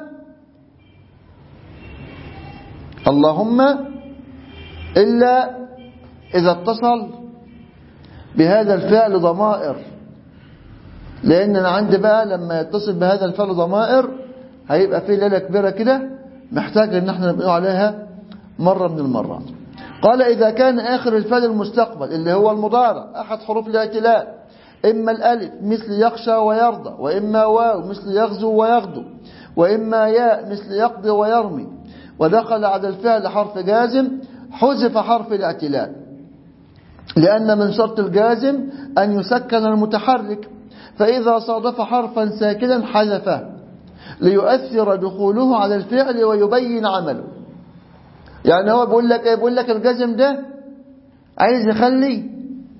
اللهم إلا إذا اتصل بهذا الفعل ضمائر لأن أنا عندي بقى لما يتصل بهذا الفعل ضمائر هيبقى فيه ليلة كبيرة كده محتاج ان احنا نبقى عليها مرة من المرات قال إذا كان آخر الفعل المستقبل اللي هو المضارع أحد حروف الاعتلال إما الألف مثل يخشى ويرضى وإما واو مثل يغزو ويغدو وإما ياء مثل يقضي ويرمي ودخل على الفعل حرف جازم حذف حرف الاعتلال لأن من شرط الجازم أن يسكن المتحرك فإذا صادف حرفا ساكنا حذفه ليؤثر دخوله على الفعل ويبين عمله يعني هو بيقول لك ايه بيقول لك الجزم ده عايز يخلي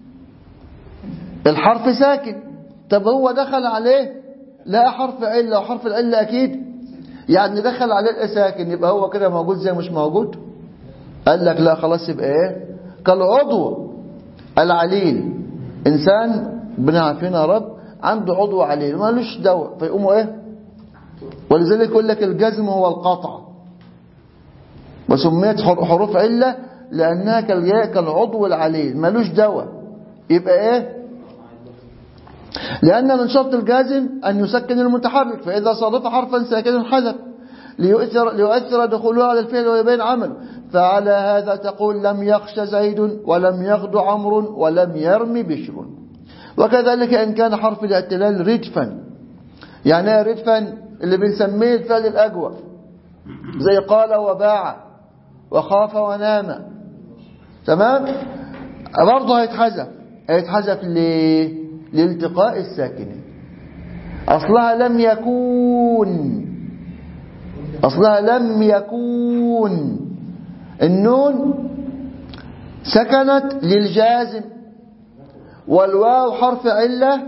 الحرف ساكن طب هو دخل عليه لا حرف علة وحرف العلة أكيد يعني دخل عليه الساكن يبقى هو كده موجود زي مش موجود قال لك لا خلاص يبقى ايه كالعضو العليل إنسان ربنا عارفين يا رب عنده عضو عليل مالوش دواء فيقوموا ايه ولذلك يقول لك الجزم هو القطع وسميت حروف علة لأنها كالعضو العليل مالوش دواء يبقى ايه لأن من شرط الجازم أن يسكن المتحرك فإذا صادف حرفا ساكنا حذف ليؤثر, ليؤثر دخوله على الفعل ويبين عمل فعلى هذا تقول لم يخش زيد ولم يغد عمرو ولم يرم بشر وكذلك إن كان حرف الاعتلال ردفا يعني ايه ردفا اللي بنسميه الفعل الأجوى زي قال وباع وخاف ونام تمام برضه هيتحذف هيتحذف ليه لالتقاء الساكنين أصلها لم يكون أصلها لم يكون النون سكنت للجازم والواو حرف علة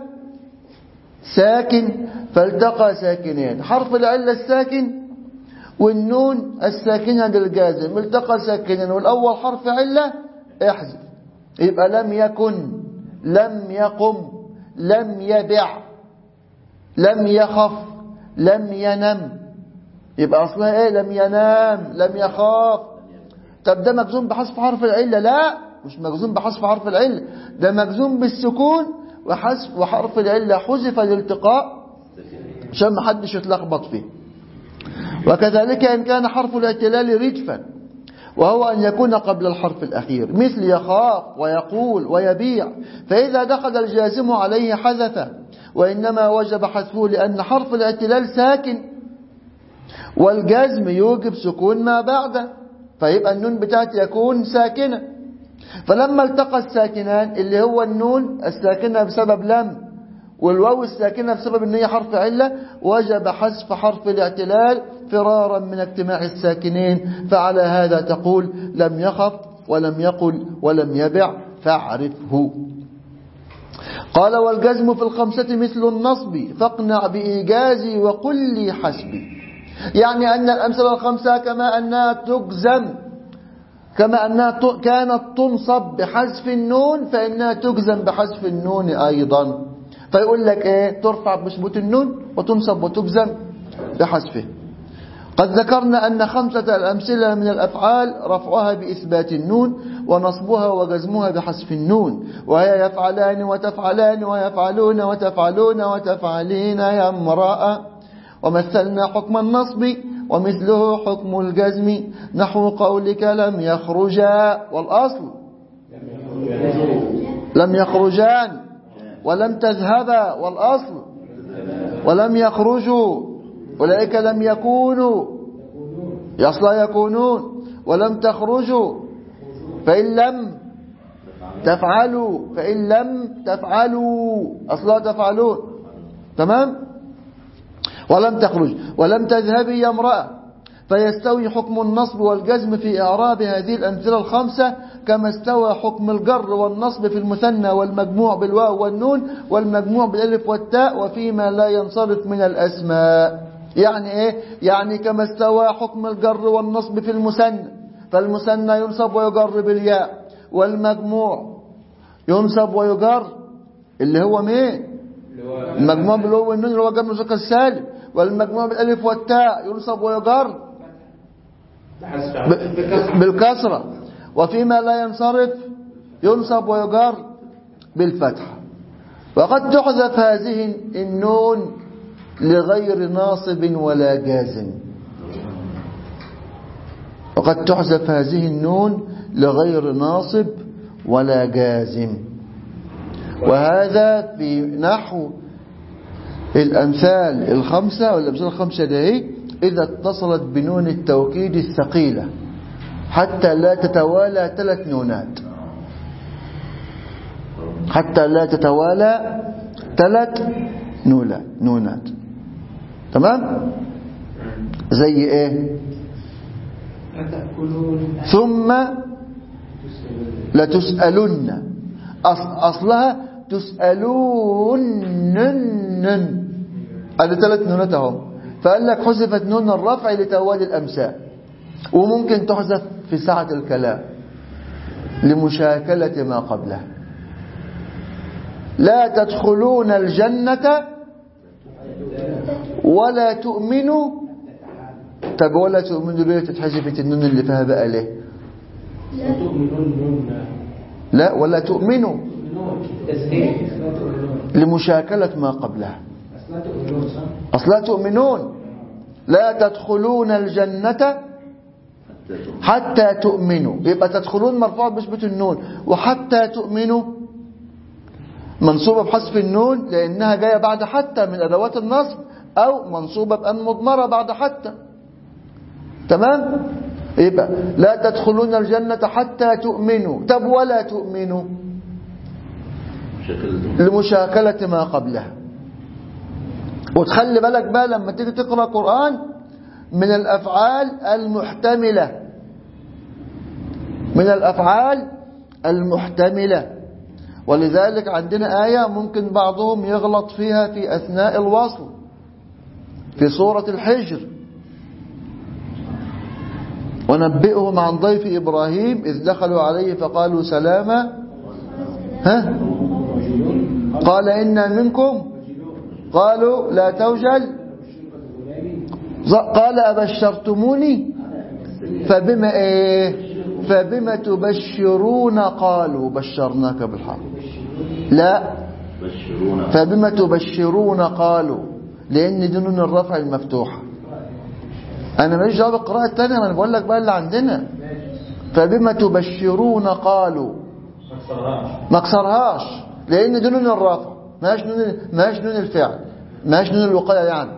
ساكن فالتقى ساكنين حرف العلة الساكن والنون الساكنة للجازم التقى ساكنين والأول حرف علة احذف يبقى لم يكن لم يقم لم يبع لم يخف لم ينم يبقى أصلها إيه لم ينام لم يخاف طب ده مجزوم بحذف حرف العلة لا مش مجزوم بحذف حرف العلة ده مجزوم بالسكون وحذف وحرف العلة حذف الالتقاء عشان ما حدش يتلخبط فيه وكذلك إن كان حرف الاعتلال ردفا وهو أن يكون قبل الحرف الأخير مثل يخاف ويقول ويبيع فإذا دخل الجازم عليه حذف وإنما وجب حذفه لأن حرف الاعتلال ساكن والجزم يوجب سكون ما بعده فيبقى النون بتاعت يكون ساكنة فلما التقى الساكنان اللي هو النون الساكنة بسبب لم والواو الساكنة بسبب ان هي حرف علة وجب حذف حرف الاعتلال فرارا من اجتماع الساكنين فعلى هذا تقول لم يخف ولم يقل ولم يبع فاعرفه قال والجزم في الخمسة مثل النصب فاقنع بإيجازي وقل لي حسبي يعني أن الأمثلة الخمسة كما أنها تجزم كما أنها كانت تنصب بحذف النون فإنها تجزم بحذف النون أيضا فيقول لك إيه ترفع بثبوت النون وتنصب وتجزم بحذفه قد ذكرنا أن خمسة الأمثلة من الأفعال رفعها بإثبات النون ونصبها وجزمها بحذف النون وهي يفعلان وتفعلان ويفعلون وتفعلون وتفعلين يا امرأة ومثلنا حكم النصب ومثله حكم الجزم نحو قولك لم يخرجا والأصل لم يخرجان ولم تذهبا والأصل ولم يخرجوا أولئك لم يكونوا يصلا يكونون ولم تخرجوا فإن لم تفعلوا فإن لم تفعلوا أصلا تفعلون تمام ولم تخرج ولم تذهبي يا امرأة فيستوي حكم النصب والجزم في إعراب هذه الأمثلة الخمسة كما استوى حكم الجر والنصب في المثنى والمجموع بالواو والنون والمجموع بالالف والتاء وفيما لا ينصرف من الأسماء يعني إيه؟ يعني كما استوى حكم الجر والنصب في المثنى فالمثنى ينصب ويجر بالياء والمجموع ينصب ويجر اللي هو مين المجموع بالواو والنون اللي هو جمع المذكر السالم والمجموع بالالف والتاء ينصب ويجر بالكسرة وفيما لا ينصرف ينصب ويجر بالفتح وقد تحذف هذه النون لغير ناصب ولا جازم وقد تحذف هذه النون لغير ناصب ولا جازم وهذا في نحو الأمثال الخمسة والأمثال الخمسة ده إذا اتصلت بنون التوكيد الثقيلة حتى لا تتوالى ثلاث نونات حتى لا تتوالى ثلاث نونات تمام زي ايه ثم لتسألن أص- أصلها تسألون هذه ثلاث نونات اهو فقال لك حذفت نون الرفع لتوالي الأمثال وممكن تحذف في ساعة الكلام لمشاكلة ما قبلها لا تدخلون الجنة ولا تؤمنوا طب ولا تؤمنوا ليه تتحذفت النون اللي فيها بقى ليه تؤمنون نون لا ولا تؤمنوا تؤمنون تسهيل أصلا تؤمنون لمشاكلة ما قبلها أصلا تؤمنون صح؟ أصلا تؤمنون لا تدخلون الجنة حتى تؤمن حتى تؤمنوا يبقى تدخلون مرفوع بثبت النون وحتى تؤمنوا منصوبة بحذف النون لأنها جاية بعد حتى من أدوات النصب أو منصوبة بأن مضمرة بعد حتى تمام يبقى لا تدخلون الجنة حتى تؤمنوا طب ولا تؤمنوا شكل لمشاكلة ما قبلها وتخلي بالك بقى لما تيجي تقرأ قرآن من الأفعال المحتملة من الأفعال المحتملة ولذلك عندنا آية ممكن بعضهم يغلط فيها في أثناء الوصل في سورة الحجر ونبئهم عن ضيف إبراهيم إذ دخلوا عليه فقالوا سلاما ها قال إنا منكم قالوا لا توجل ز- قال أبشرتموني فبما إيه فبما تبشرون قالوا بشرناك بالحق لا بشرونا فبما تبشرون قالوا لأن دي نون الرفع المفتوحة أنا ماليش دعوه بالقراءة التانية ما أنا بقول لك بقى اللي عندنا فبما تبشرون قالوا ما اكسرهاش لأن دي نون الرفع ماش نون ماش نون الفعل ماش نون الوقاية يعني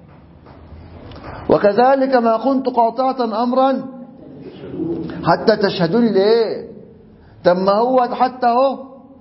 وكذلك ما كنت قاطعة أمرا حتى تشهدون ليه طب ما هو حتى اهو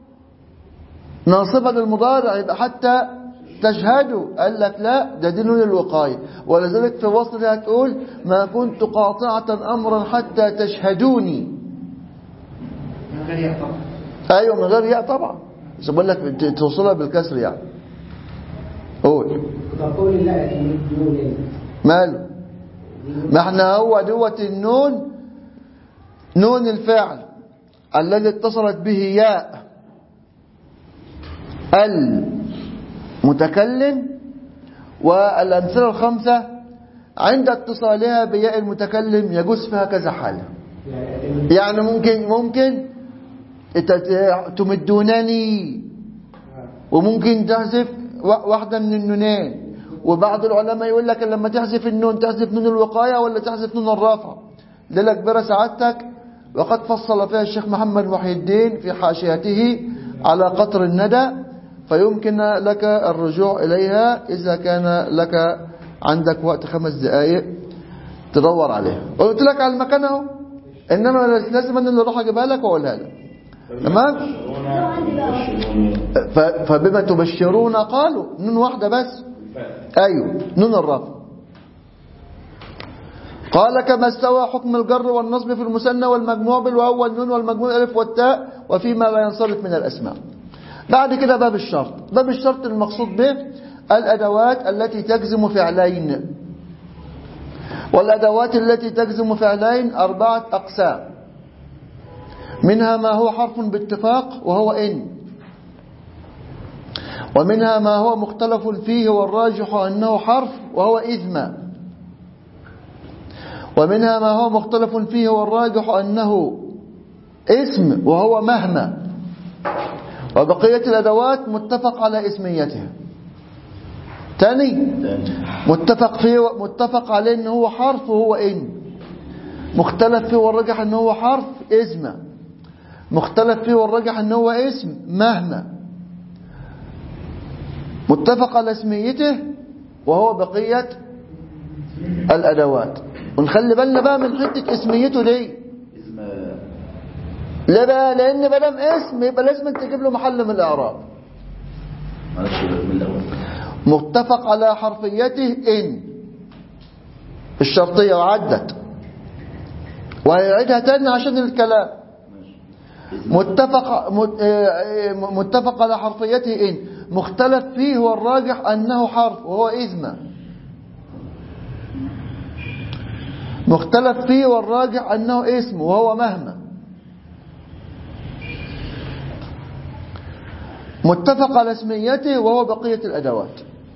ناصبة للمضارع يبقى حتى تشهدوا قال لك لا ده دي نون الوقاية ولذلك في وصل هتقول ما كنت قاطعة أمرا حتى تشهدوني من غير يعتبر أيوة من غير ياء طبعا بس بقول لك ت- توصلها بالكسر يعني قول كقول الله تؤمنون ماله ما احنا هو دوت النون نون الفعل الذي اتصلت به ياء المتكلم والأمثلة الخمسة عند اتصالها بياء المتكلم يجوز فيها كذا حالة يعني ممكن ممكن ت- تمدونني وممكن تحذف وا- واحدة من النونين وبعض العلماء يقول لك لما تحذف النون تحذف نون الوقاية ولا تحذف نون الرفع ليلة كبيرة سعادتك وقد فصل فيها الشيخ محمد محي الدين في حاشيته على قطر الندى فيمكن لك الرجوع إليها إذا كان لك عندك وقت خمس دقائق تدور عليها قلت لك على المكان اهو انما لازم انا اللي اروح اجيبها لك واقولها لك تمام ف- فبما تبشرون قالوا نون واحدة بس أيوه نون الرفع قال كما استوى حكم الجر والنصب في المثنى والمجموع بالواو والنون والمجموع الالف والتاء وفيما لا ينصرف من الأسماء بعد كده باب الشرط باب الشرط المقصود به الأدوات التي تجزم فعلين والأدوات التي تجزم فعلين أربعة أقسام منها ما هو حرف باتفاق وهو إن ومنها ما هو مختلف فيه والراجح أنه حرف وهو إذما ومنها ما هو مختلف فيه والراجح أنه اسم وهو مهما وبقية الأدوات متفق على اسميتها تاني تاني متفق فيه متفق عليه ان هو حرف وهو ان مختلف فيه والرجح ان هو حرف اسم مختلف فيه والرجح ان هو اسم مهما متفق على اسميته وهو بقية الأدوات ونخلي بالنا بقى من حتة اسميته دي اسم لا بقى لأن بدم اسم يبقى لازم تجيب له محل من الإعراب معلش من الأول متفق على حرفيته إن الشرطية وعدت وهيعيدها تاني عشان الكلام ماشي متفق مت- آه، آه، متفق على حرفيته إن مختلف فيه والراجح أنه حرف وهو إذمة مختلف فيه والراجح أنه اسم وهو مهما متفق على اسميته وهو بقية الأدوات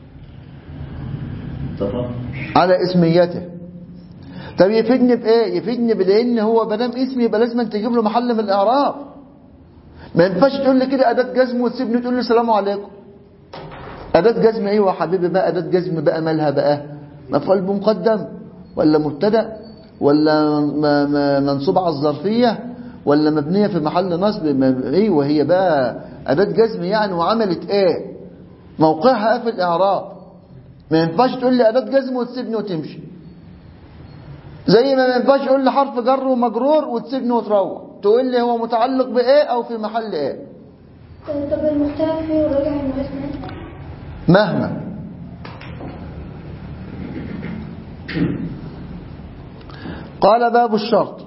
اتفق على اسميته طب يفيدني بايه يفيدني بان هو بدام اسمي يبقى لازم أن تجيب له محل من الاعراب ما ينفعش تقول لي كده اداه جزم وتسيبني تقول لي السلام عليكم اداه جزم ايوه يا حبيبي بقى اداه جزم بقى مالها بقى مفعول بمقدم ولا مبتدا ولا م- م- منصوب على الظرفيه ولا مبنيه في محل نصب ما- ايوه هي بقى اداه جزم يعني وعملت ايه موقعها ايه في الاعراب ما ينفعش تقول لي اداه جزم وتسيبني وتمشي زي ما ما ينفعش تقول لي حرف جر ومجرور وتسيبني وتروح تقول لي هو متعلق بايه او في محل ايه طب المختلف فيه والراجع انه اسمه مهما قال باب الشرط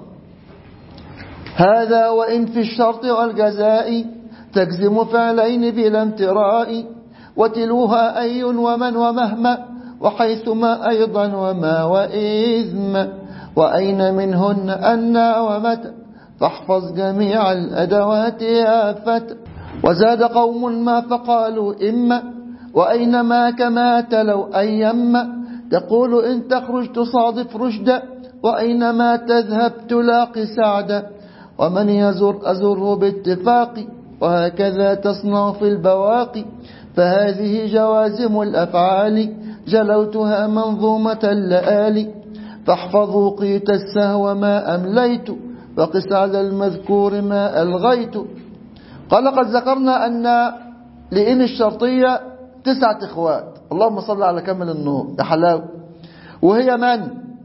هذا وإن في الشرط والجزاء تجزم فعلين بلا امتراء وتلوها أي ومن ومهما وحيثما أيضا وما وإذم وأين منهن أن ومتى فاحفظ جميع الأدوات يا فتى وزاد قوم ما فقالوا إما وأينما كما تلو أيما تقول إن تخرج تصادف رشدا وأينما تذهب تلاقي سعدا ومن يزر أزره باتفاق وهكذا تصنع في البواقي فهذه جوازم الأفعال جلوتها منظومة اللآلي فاحفظوا قيت السهو ما أمليت وقس على المذكور ما ألغيت قال قد ذكرنا أن لإن الشرطية تسعة إخوات اللهم صل على كمل النور يا حلاوة وهي من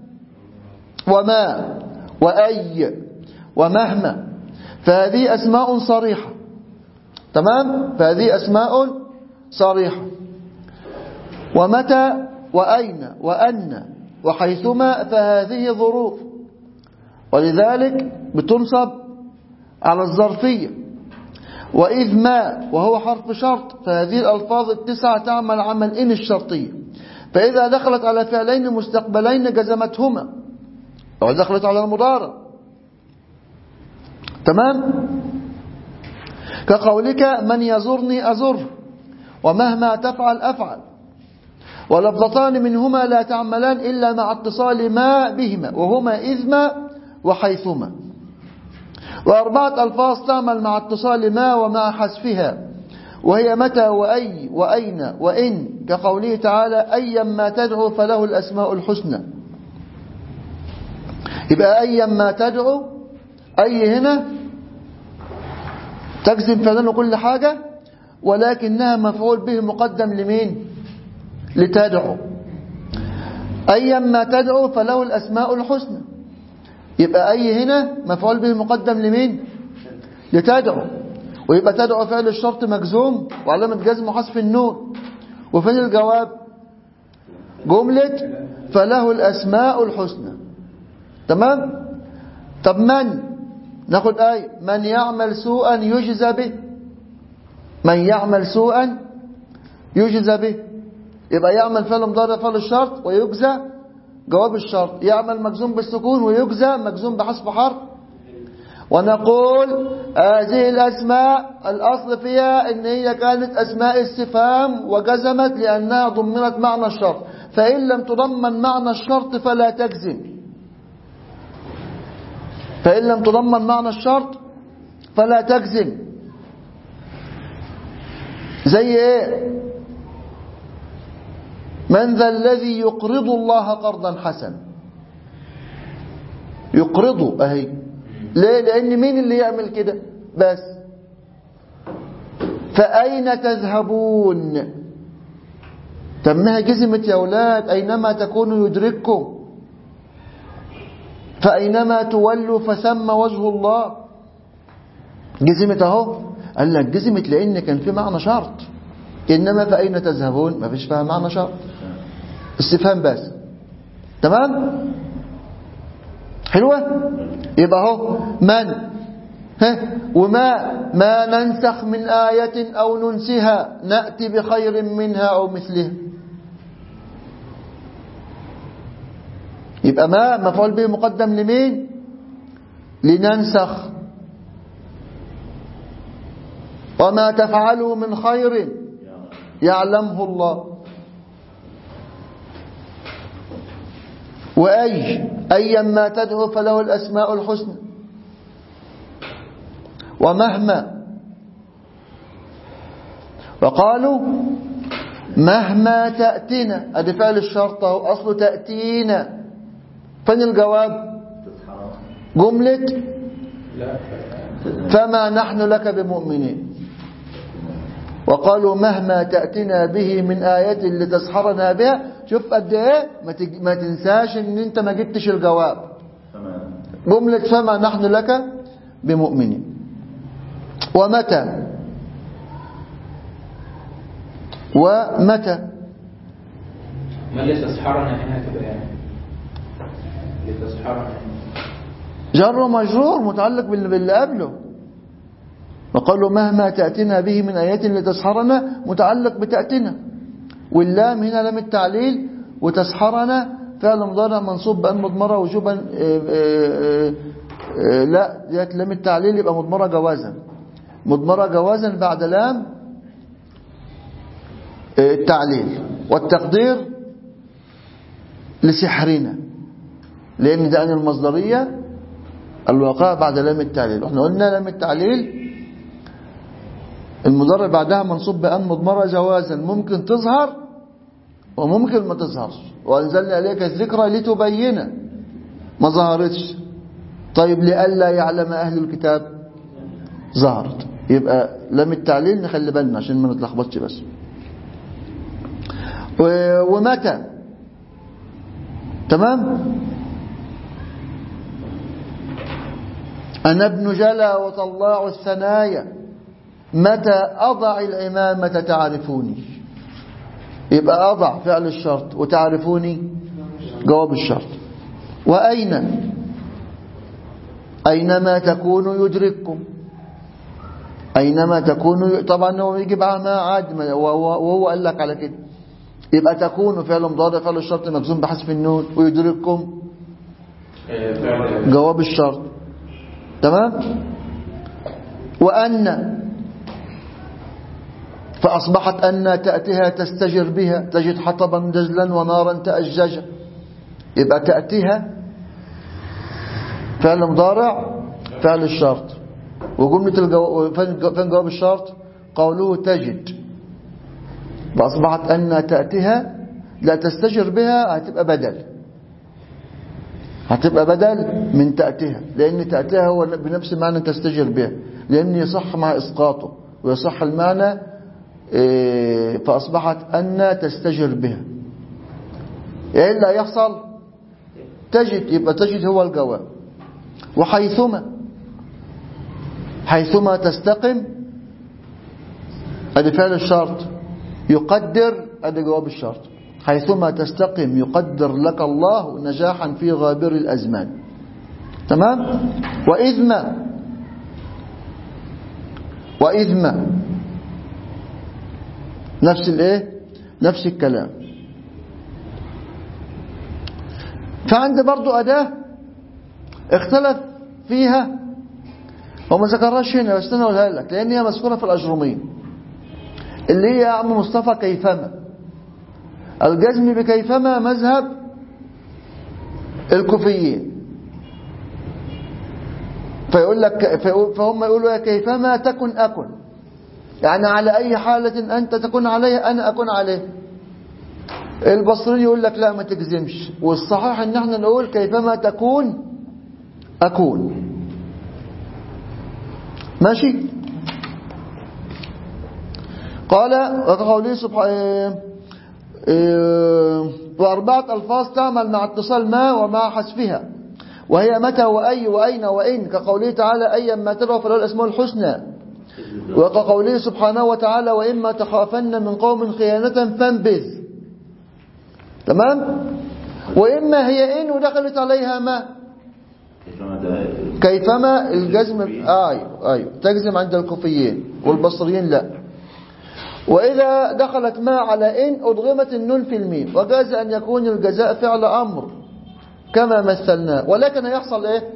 وما وأي ومهما فهذه أسماء صريحة تمام فهذه أسماء صريحة ومتى وأين وأن وحيثما فهذه ظروف ولذلك بتنصب على الظرفية وإذ ما وهو حرف شرط فهذه الألفاظ التسعة تعمل عمل إن الشرطية فإذا دخلت على فعلين مستقبلين جزمتهما أو دخلت على المضارع تمام كقولك من يزرني أزر ومهما تفعل أفعل ولفظتان منهما لا تعملان إلا مع اتصال ما بهما وهما إذما وحيثما وأربعة ألفاظ تعمل مع اتصال ما ومع حذفها وهي متى وأي وأين وإن كقوله تعالى أيا ما تدعو فله الأسماء الحسنى يبقى أيا ما تدعو أي هنا تجزم فعلا كل حاجة ولكنها مفعول به مقدم لمين لتدعو أيا ما تدعو فله الأسماء الحسنى يبقى أي هنا مفعول به مقدم لمين لتدعو ويبقى تدعو فعل الشرط مجزوم وعلامة جزم حذف النون وفين الجواب جملة فله الأسماء الحسنى تمام طب من ناخد آية من يعمل سوءا يجزى به من يعمل سوءا يجزى به يبقى يعمل فعل مضارع فعل الشرط ويجزى جواب الشرط يعمل مجزوم بالسكون ويجزى مجزوم بحذف حرف ونقول هذه الأسماء الأصل فيها إن هي كانت أسماء استفهام وجزمت لأنها ضمنت معنى الشرط فإن لم تضمن معنى الشرط فلا تجزم فإن لم تضمن معنى الشرط فلا تجزم زي ايه من ذا الذي يقرض الله قرضا حسنا يقرضه اهي ليه لان مين اللي يعمل كده بس فاين تذهبون تمها جزمت يا اولاد اينما تكونوا يدرككم فاينما تولوا فثم وجه الله جزمت اهو قال لك جزمت لان كان في معنى شرط انما فاين تذهبون ما فيش فيها معنى شرط استفهام بس تمام حلوة يبقى اهو من ها وما ما ننسخ من آية أو ننسها نأتي بخير منها أو مثلها يبقى ما مفعول به مقدم لمين لننسخ وما تفعلوا من خير يعلمه الله وأي أيا ما تدعو فله الأسماء الحسنى ومهما وقالوا مهما تأتينا ادي فعل الشرط اهو أصله تأتينا فين الجواب جملة لا فما نحن لك بمؤمنين وقالوا مهما تأتنا به من آية لتسحرنا بها شوف قد ايه ما, تج... ما تنساش ان انت ما جبتش الجواب تمام جملة فما نحن لك بمؤمنين ومتى ومتى ما اللي تسحرنا هنا تبقى يعني اللي تسحرنا هنا جر ومجرور متعلق بال- باللي قبله وقالوا مهما تأتنا به من آيات لتسحرنا متعلق بتأتنا واللام هنا لام التعليل وتسحرنا فعل مضارع منصوب بأن مضمرة وجوبا آه، آه، آه، لا ديت لام التعليل يبقى مضمرة جوازا مضمرة جوازا بعد لام آه، التعليل والتقدير لسحرنا لأن ده أن المصدرية الواقع بعد لام التعليل واحنا قلنا لام التعليل المضارع بعدها منصوب بأن مضمرة جوازا ممكن تظهر وممكن ما تظهرش وأنزلنا إليك الذكرى لتبين ما ظهرتش طيب لئلا يعلم أهل الكتاب ظهرت يبقى لام التعليل نخلي بالنا عشان ما نتلخبطش بس و- ومتى تمام أنا ابن جلا وطلاع الثنايا متى أضع العمامة تعرفوني يبقى أضع فعل الشرط وتعرفوني جواب الشرط وأين أينما تكونوا يدرككم أينما تكونوا طبعا هو يجي معاه ما عاد ما- وهو وهو قال لك على كده يبقى تكونوا فعل مضارع فعل الشرط مجزوم بحذف النون ويدرككم آه، فعل جواب الشرط تمام وأن فأصبحت أن تأتيها تستجر بها تجد حطبا دجلا ونارا تأججا يبقى تأتيها فعل مضارع فعل الشرط وجملة الجو... فين فين جواب الشرط قوله تجد فأصبحت أن تأتيها لا تستجر بها هتبقى بدل هتبقى بدل من تأتيها لأن تأتيها هو بنفس المعنى تستجر بها لأن يصح مع إسقاطه ويصح المعنى إيه، فأصبحت أن تستجر بها إيه اللي هيحصل تجد يبقى تجد هو الجواب وحيثما حيثما تستقم ادي فعل الشرط يقدر ادي جواب الشرط حيثما تستقم يقدر لك الله نجاحا في غابر الأزمان تمام وإذما وإذما نفس الايه نفس الكلام فعندي برضو أداة اختلف فيها وما ذكرهاش هنا بس انا اقولها لك لان هي مذكوره في الاجروميه اللي هي يا عم مصطفى كيفما الجزم بكيفما مذهب الكوفيين فيقول لك فهم يقولوا يا كيفما تكن أكن يعني على أي حالة أنت تكون عليه أنا أكون عليه البصري يقول لك لا ما تجزمش والصحيح ان احنا نقول كيفما تكون أكون ماشي قال وقوله سبحانه وأربعة ألفاظ تعمل مع اتصال ما ومع حذفها وهي متى وأي وأين وإن كقوله تعالى أيا ما تدعو فله الأسماء الحسنى وكقوله سبحانه وتعالى وإما تخافن من قوم خيانة فانبذ تمام وإما هي إن ودخلت عليها ما كيفما ده- كيفما الجزم آه أيوه أيوه تجزم عند الكوفيين والبصريين لا وإذا دخلت ما على إن أضغمت النون في الميم وجاز أن يكون الجزاء فعل أمر كما مثلناه ولكن هيحصل إيه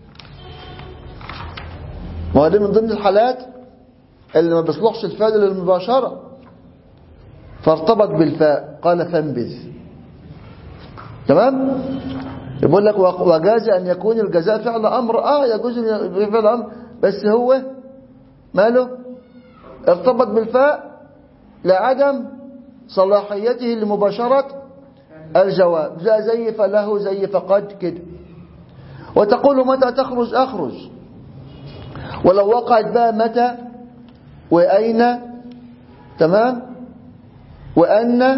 ما هو دي من ضمن الحالات اللي ما بيصلحش الفعل للمباشرة فارتبط بالفاء قال فانبذ تمام يقول لك وجاز أن يكون الجزاء فعل أمر آه يجوز أن يكون فعل أمر بس هو ماله ارتبط بالفاء لعدم صلاحيته لمباشرة الجواب زي زي فله زي فقد كده وتقول متى تخرج أخرج ولو وقعت بقى متى وأين تمام وأن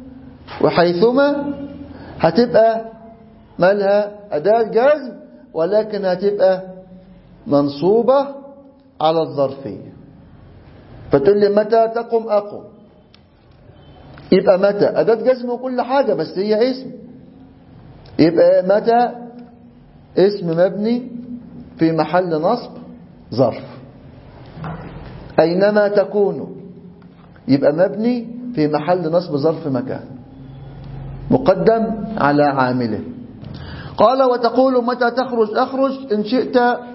وحيثما هتبقى مالها أداة جزم ولكن هتبقى منصوبة على الظرفية فتقول لي متى تقم أقم يبقى متى أداة جزم وكل حاجة بس هي اسم يبقى متى اسم مبني في محل نصب ظرف أينما تكون يبقى مبني في محل نصب ظرف مكان مقدم على عامله قال وتقول متى تخرج أخرج إن شئت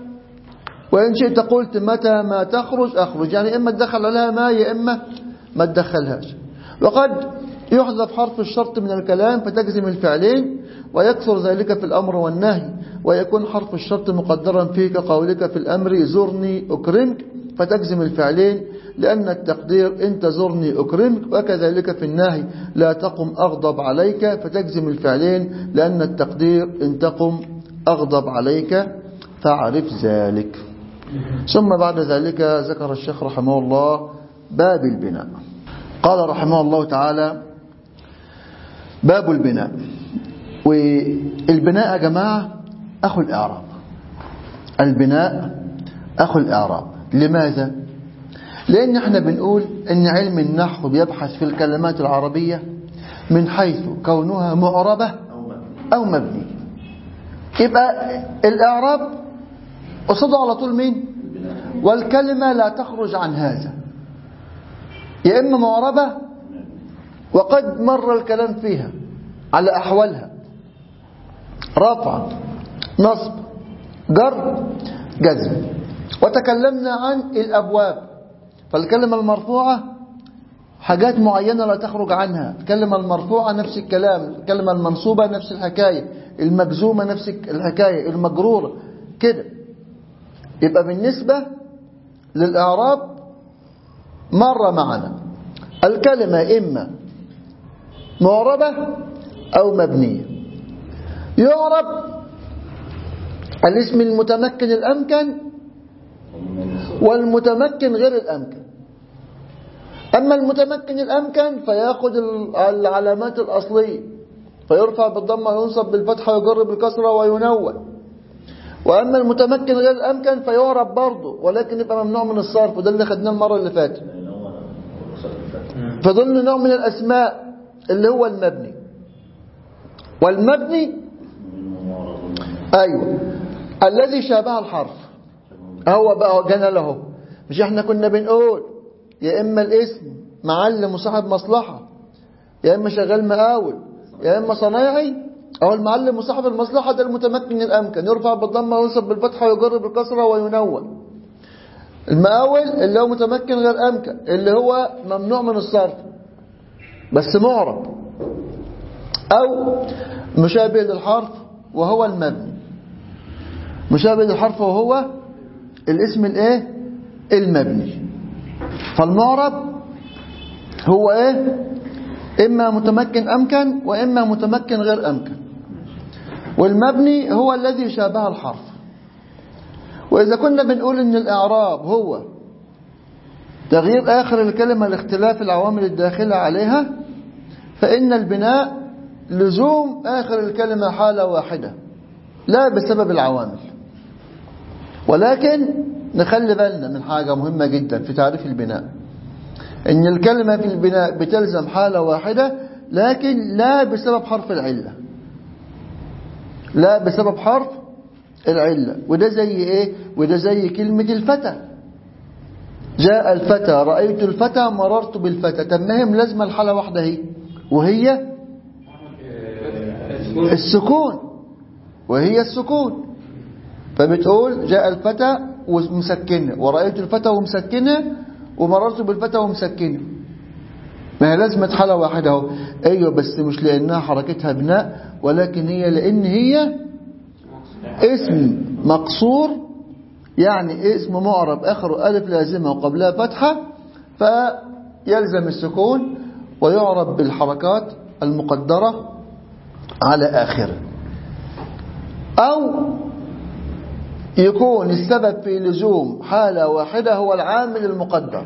وإن شئت قلت متى ما تخرج أخرج يعني إما تدخل عليها ما يا إما ما تدخلهاش وقد يحذف حرف الشرط من الكلام فتجزم الفعلين ويكثر ذلك في الأمر والنهي ويكون حرف الشرط مقدرا فيه كقولك في الأمر زرني أكرمك فتجزم الفعلين لأن التقدير إن تزرني أكرمك وكذلك في النهي لا تقم أغضب عليك فتجزم الفعلين لأن التقدير إن تقم أغضب عليك فاعرف ذلك ثم بعد ذلك ذكر الشيخ رحمه الله باب البناء قال رحمه الله تعالى باب البناء والبناء يا جماعة أخو الإعراب البناء أخو الإعراب لماذا؟ لأن احنا بنقول أن علم النحو بيبحث في الكلمات العربية من حيث كونها معربة أو مبنية يبقى الإعراب قصده على طول مين؟ والكلمة لا تخرج عن هذا يا إما معربة وقد مر الكلام فيها على أحوالها رفع نصب جر جزم وتكلمنا عن الأبواب فالكلمة المرفوعة حاجات معينة لا تخرج عنها الكلمة المرفوعة نفس الكلام الكلمة المنصوبة نفس الحكاية المجزومة نفس الحكاية المجرورة كده يبقى بالنسبة للإعراب مر معنا الكلمة إما معربة أو مبنية يعرب الاسم المتمكن الأمكن والمتمكن غير الأمكن أما المتمكن الأمكن فيأخذ العلامات الأصلية فيرفع بالضمة وينصب بالفتحة ويجر بالكسرة وينون وأما المتمكن غير الأمكن فيعرب برضه ولكن يبقى ممنوع من الصرف وده اللي خدناه المرة اللي فاتت فضل نوع من الأسماء اللي هو المبني والمبني أيوه الذي شابه الحرف هو بقى جانا له مش احنا كنا بنقول يا إما الاسم معلم وصاحب مصلحة يا إما شغال مقاول يا إما صنايعي أو المعلم وصاحب المصلحة ده المتمكن الأمكن يرفع بالضمة وينصب بالفتحة ويجر بالكسرة وينون المقاول اللي هو متمكن غير أمكن اللي هو ممنوع من الصرف بس معرب أو مشابه للحرف وهو المبني مشابه للحرف وهو الاسم الايه المبني فالمعرب هو ايه اما متمكن امكن واما متمكن غير امكن والمبني هو الذي شابه الحرف واذا كنا بنقول ان الاعراب هو تغيير اخر الكلمه لاختلاف العوامل الداخله عليها فان البناء لزوم اخر الكلمه حاله واحده لا بسبب العوامل ولكن نخلي بالنا من حاجة مهمة جدا في تعريف البناء ان الكلمة في البناء بتلزم حالة واحدة لكن لا بسبب حرف العلة لا بسبب حرف العلة وده زي ايه وده زي كلمة الفتى جاء الفتى رأيت الفتى مررت بالفتى طب ما هي ملازمة الحالة واحدة هي وهي السكون وهي السكون فبتقول جاء الفتى ومسكنه ورأيت الفتى ومسكنه ومررت بالفتى ومسكنه ما هي لازمة حالة واحدة اهو ايوه بس مش لانها حركتها بناء ولكن هي لان هي اسم مقصور يعني اسم معرب اخره الف لازمه وقبلها فتحه فيلزم السكون ويعرب بالحركات المقدره على اخره او يكون السبب في لزوم حالة واحدة هو العامل المقدر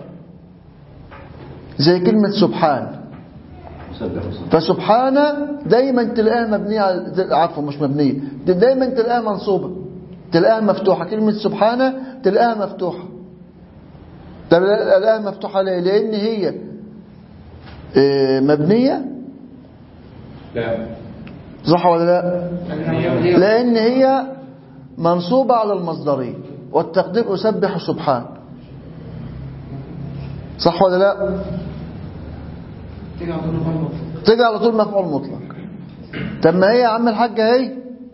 زي كلمة سبحان سبح وسبح فسبحان دايما تلاقيها مبنية على عفوا مش مبنية دايما تلاقيها منصوبة تلاقيها مفتوحة كلمة سبحانه تلاقيها مفتوحة تلاقيها مفتوحة ليه؟ لأن هي آه، مبنية لا صح ولا لا لأن هي منصوبة على المصدرين والتقدير أسبح سبحان صح ولا لا تيجي على طول مفعول تيجي على طول مفعول مطلق طب ما هي يا عم الحاجة هي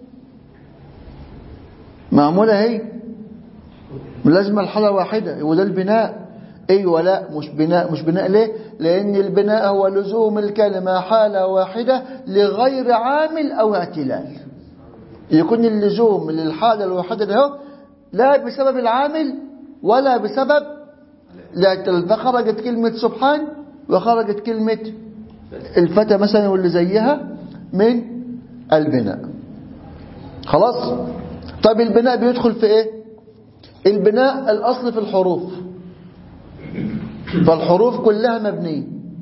معمولة هي لازم الحالة واحدة وده البناء ايوه لا مش بناء مش بناء ليه لان البناء هو لزوم الكلمة حالة واحدة لغير عامل او اعتلال يكون اللزوم للحالة الواحدة ده هو لا بسبب العامل ولا بسبب الاعتلال فخرجت كلمة سبحان وخرجت كلمة الفتى مثلا واللي زيها من البناء خلاص طب البناء بيدخل في ايه البناء الاصل في الحروف فالحروف كلها مبنية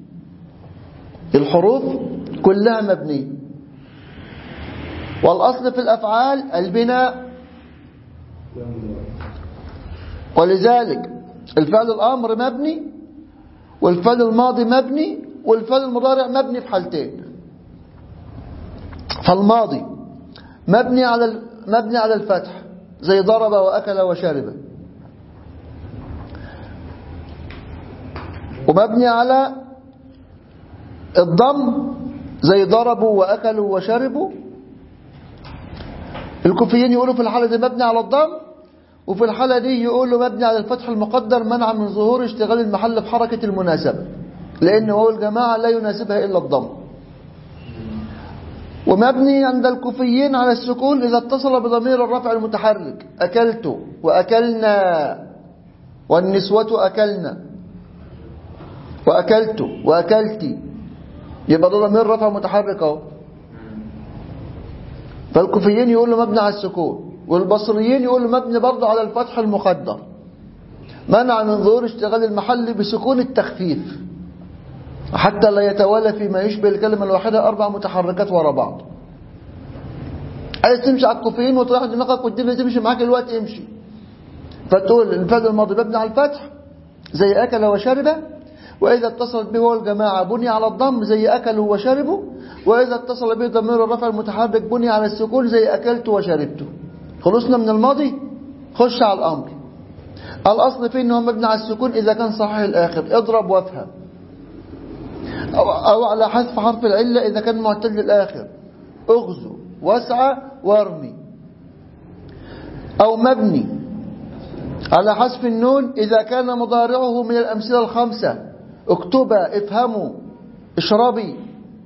الحروف كلها مبنية والاصل في الافعال البناء ولذلك الفعل الامر مبني والفعل الماضي مبني والفعل المضارع مبني في حالتين فالماضي مبني على ال- مبني على الفتح زي ضرب واكل وشرب ومبني على الضم زي ضربوا واكلوا وشربوا الكوفيين يقولوا في الحالة دي مبني على الضم وفي الحالة دي يقولوا مبني على الفتح المقدر منع من ظهور اشتغال المحل بحركة المناسبة لأن هو الجماعة لا يناسبها إلا الضم ومبني عند الكوفيين على السكون إذا اتصل بضمير الرفع المتحرك أكلت وأكلنا والنسوة أكلنا وأكلت وأكلت يبقى ده ضمير رفع متحرك أهو فالكوفيين يقولوا مبني على السكون والبصريين يقولوا مبني برضه على الفتح المقدر منع من ظهور اشتغال المحل بسكون التخفيف حتى لا يتوالى فيما يشبه الكلمة الواحدة أربع متحركات ورا بعض عايز تمشي على الكوفيين وتروح دماغك والدنيا تمشي معاك الوقت امشي فتقول الفعل الماضي مبني على الفتح زي أكل وشرب وإذا اتصلت به هو الجماعة بني على الضم زي أكلوا وشربوا وإذا اتصل به ضمير الرفع المتحرك بني على السكون زي أكلت وشربت خلصنا من الماضي خش على الأمر الأصل فيه أنه مبني على السكون إذا كان صحيح الآخر اضرب وافهم أو, أو على حذف حرف العلة إذا كان معتل الآخر اغزو واسعى وارمي أو مبني على حذف النون إذا كان مضارعه من الأمثلة الخمسة اكتبا افهموا اشربي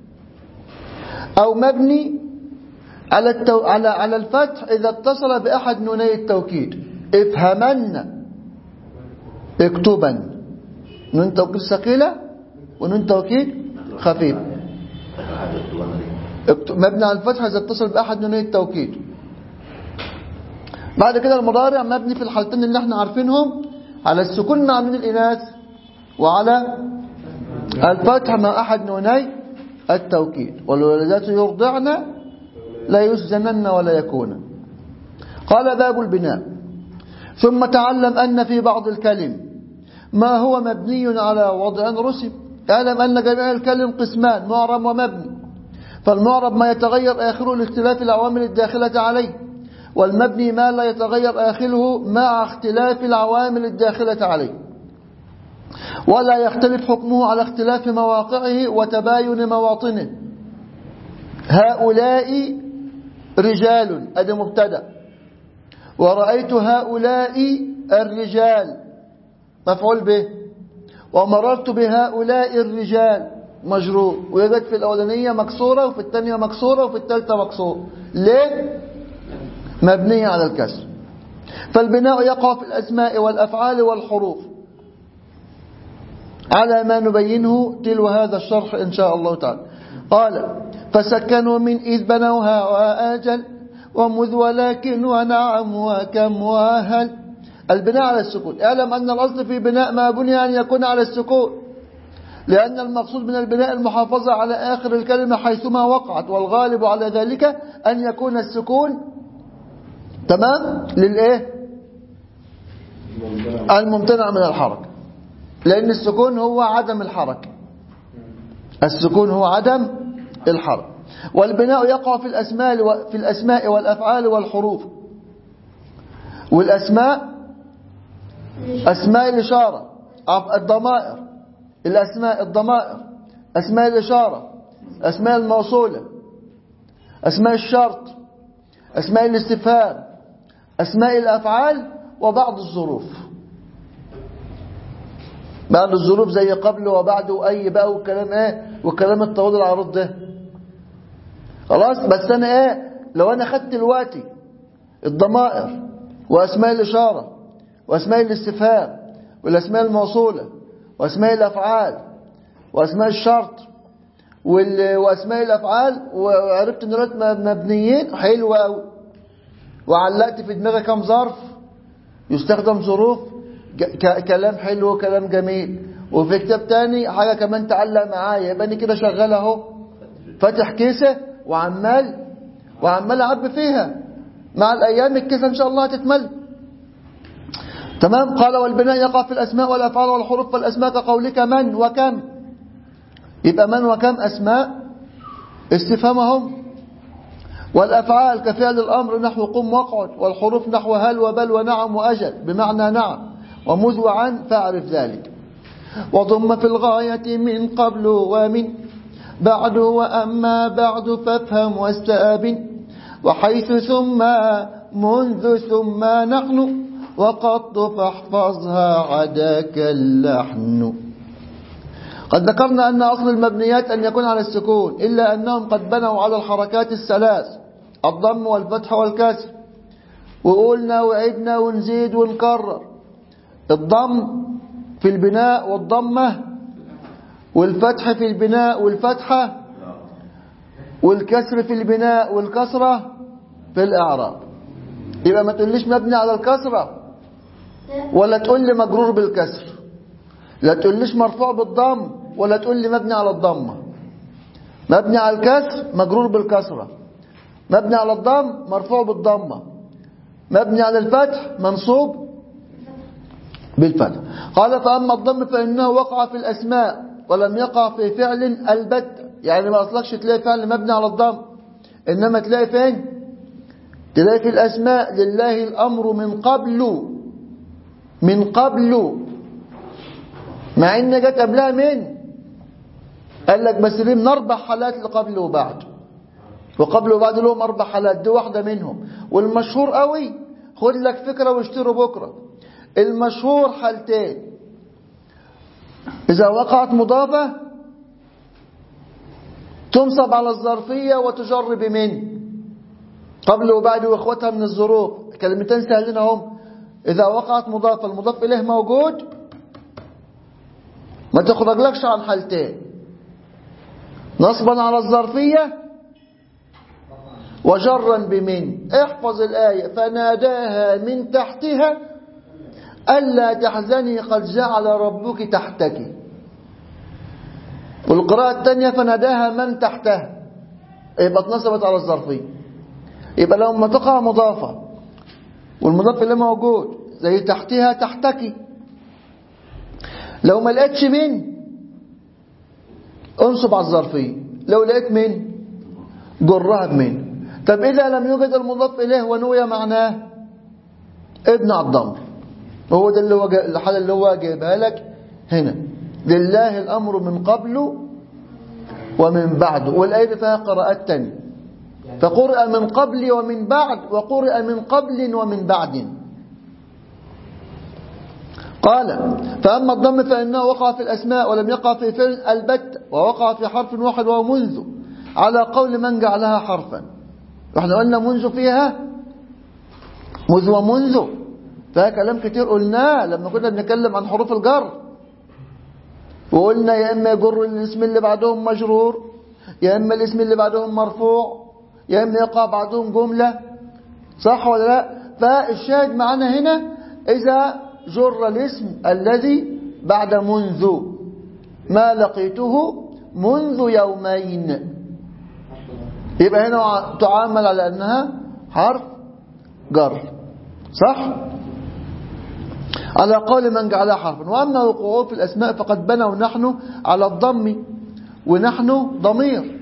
أو مبني على التو... على على الفتح إذا اتصل بأحد نوني التوكيد افهمن اكتبا نون توكيد ثقيلة ونون توكيد خفيف اكتب- مبني على الفتح إذا اتصل بأحد نوني التوكيد بعد كده المضارع مبني في الحالتين اللي احنا عارفينهم على السكون مع نون الإناث وعلى الفتح مع أحد نوني التوكيد والولدات يرضعن لا يسجنن ولا يكون قال باب البناء ثم تعلم أن في بعض الكلم ما هو مبني على وضع رسم اعلم أن جميع الكلم قسمان معرب ومبني فالمعرب ما يتغير آخره لاختلاف العوامل الداخلة عليه والمبني ما لا يتغير آخره مع اختلاف العوامل الداخلة عليه ولا يختلف حكمه على اختلاف مواقعه وتباين مواطنه هؤلاء رجال هذا مبتدا ورأيت هؤلاء الرجال مفعول به ومررت بهؤلاء الرجال مجرور ويوجد في الأولانية مكسورة وفي الثانية مكسورة وفي الثالثة مكسورة ليه؟ مبنية على الكسر فالبناء يقع في الأسماء والأفعال والحروف على ما نبينه تلو هذا الشرح إن شاء الله تعالى قال فسكنوا من إذ بنوها وآجل ومذ ولكن ونعم وكم وهل البناء على السكون اعلم أن الأصل في بناء ما بني أن يكون على السكون لأن المقصود من البناء المحافظة على آخر الكلمة حيثما وقعت والغالب على ذلك أن يكون السكون تمام للإيه الممتنع من الحركة لأن السكون هو عدم الحركة السكون هو عدم الحركة والبناء يقع في الأسماء في الأسماء والأفعال والحروف والأسماء أسماء الإشارة الضمائر الأسماء الضمائر أسماء الإشارة أسماء الموصولة أسماء الشرط أسماء الاستفهام أسماء الأفعال وبعض الظروف بعض الظروف زي قبل وبعد وأي بقى والكلام ايه والكلام الطويل العريض ده خلاص بس أنا ايه لو أنا خدت دلوقتي الضمائر وأسماء الإشارة وأسماء الاستفهام والأسماء الموصولة وأسماء الأفعال وأسماء الشرط وأسماء الأفعال وعرفت إن دولت مبنيين حلوة أوي وعلقت في دماغي كم ظرف يستخدم ظروف كلام حلو كلام جميل وفي كتاب تاني حاجة كمان تعلق معايا يبقى أنا كده شغال أهو فاتح كيسة وعمال وعمال أعب فيها مع الأيام الكيسة إن شاء الله هتتمل تمام قال والبناء يقع في الأسماء والأفعال والحروف فالأسماء كقولك من وكم يبقى من وكم أسماء استفهامهم والأفعال كفعل الأمر نحو قم واقعد والحروف نحو هل وبل ونعم وأجل بمعنى نعم ومذ وعن فاعرف ذلك وضم في الغاية من قبل ومن بعد وأما بعد فافهم واستأب وحيث ثم منذ ثم نحن وقط فاحفظها عداك اللحن قد ذكرنا أن أصل المبنيات أن يكون على السكون إلا أنهم قد بنوا على الحركات الثلاث الضم والفتح والكسر وقلنا وعدنا ونزيد ونكرر الضم في البناء والضمة والفتح في البناء والفتحة والكسر في البناء والكسرة في الإعراب يبقى ما تقوليش مبني على الكسرة ولا تقول لي مجرور بالكسر لا تقوليش مرفوع بالضم ولا تقول لي مبني على الضمة مبني على الكسر مجرور بالكسرة مبني على الضم مرفوع بالضمة مبني على الفتح منصوب بالفتح قال فأما الضم فإنه وقع في الأسماء ولم يقع في فعل البت يعني ما أصلكش تلاقي فعل مبني على الضم إنما تلاقي فين تلاقي في الأسماء لله الأمر من قبل من قبل مع إن جت قبلها من قال لك بس ليه من أربع حالات لقبل وبعد وقبل وبعد لهم أربع حالات دي واحدة منهم والمشهور قوي خد لك فكرة واشتروا بكرة المشهور حالتين إذا وقعت مضافة تنصب على الظرفية وتجر بمن قبل وبعد واخوتها من الظروف كلمتين سهلين هم إذا وقعت مضافة المضاف إليه موجود ما تخرجلكش عن حالتين نصبا على الظرفية وجرا بمن احفظ الآية فناداها من تحتها ألا تحزني قد جعل ربك تحتك والقراءة الثانية فناداها من تحتها يبقى اتنصبت على الظرفية يبقى لما تقع مضافة والمضاف اللي موجود زي تحتها تحتك لو ما لقيتش من انصب على الظرفية لو لقيت من جرها بمن طب إذا لم يوجد المضاف إليه ونوي معناه ابن الضم وهو ده اللي هو جا- الحالة اللي هو جايبها لك هنا لله الأمر من قبل ومن بعد والآية فيها قراءات تانية فقرأ من قبل ومن بعد وقرأ من قبل ومن بعد قال فأما الضم فإنه وقع في الأسماء ولم يقع في فعل البت ووقع في حرف واحد وهو منذ على قول من جعلها حرفا واحنا قلنا منذ فيها مذ ومنذ فيها كلام كتير قلناه لما كنا بنتكلم عن حروف الجر وقلنا يا إما يجر الاسم اللي بعدهم مجرور يا إما الاسم اللي بعدهم مرفوع يا إما يقع بعدهم جملة صح ولا لا فالشاهد معنا هنا إذا جر الاسم الذي بعد منذ ما لقيته منذ يومين يبقى هنا تعامل على أنها حرف جر صح على قول من جعلها حرفا وأما وقوعه في الأسماء فقد بنوا نحن على الضم ونحن ضمير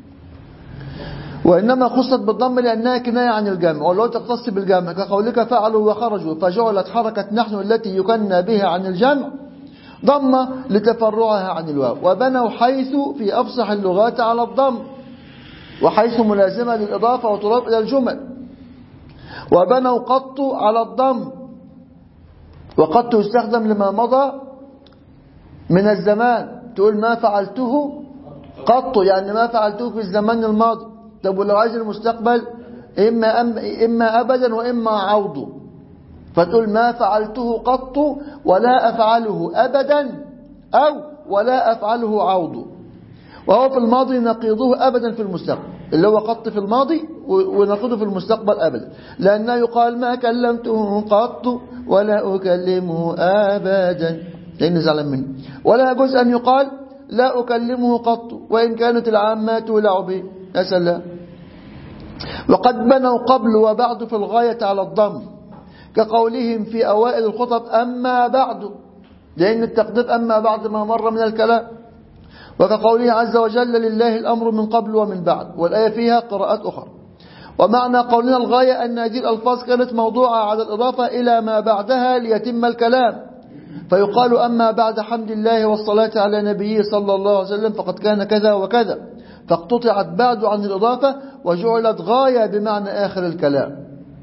وإنما خصت بالضم لأنها كناية عن الجمع ولو تختص بالجمع كقولك فعلوا وخرجوا فجعلت حركة نحن التي يكنى بها عن الجمع ضم لتفرعها عن الواو وبنوا حيث في أفصح اللغات على الضم وحيث ملازمة للإضافة وتضاف إلى الجمل وبنوا قط على الضم وقد يستخدم لما مضى من الزمان تقول ما فعلته قط يعني ما فعلته في الزمان الماضي طب ولو عايز المستقبل إما, أم إما أبدا وإما عوض فتقول ما فعلته قط ولا أفعله أبدا أو ولا أفعله عوض وهو في الماضي نقيضه أبدا في المستقبل اللي هو قط في الماضي ونقيضه في المستقبل أبدا لأنه يقال ما كلمته قط ولا أكلمه أبدا لأن زعلان منه ولا يجوز أن يقال لا أكلمه قط وإن كانت العامات لعبي يا سلام وقد بنوا قبل وبعد في الغاية على الضم كقولهم في أوائل الخطب أما بعد لأن التقدير أما بعد ما مر من الكلام وكقوله عز وجل لله الأمر من قبل ومن بعد والآية فيها قراءات أخرى ومعنى قولنا الغاية أن هذه الألفاظ كانت موضوعة على الإضافة إلى ما بعدها ليتم الكلام فيقال أما بعد حمد الله والصلاة على نبيه صلى الله عليه وسلم فقد كان كذا وكذا فاقتطعت بعد عن الإضافة وجعلت غاية بمعنى آخر الكلام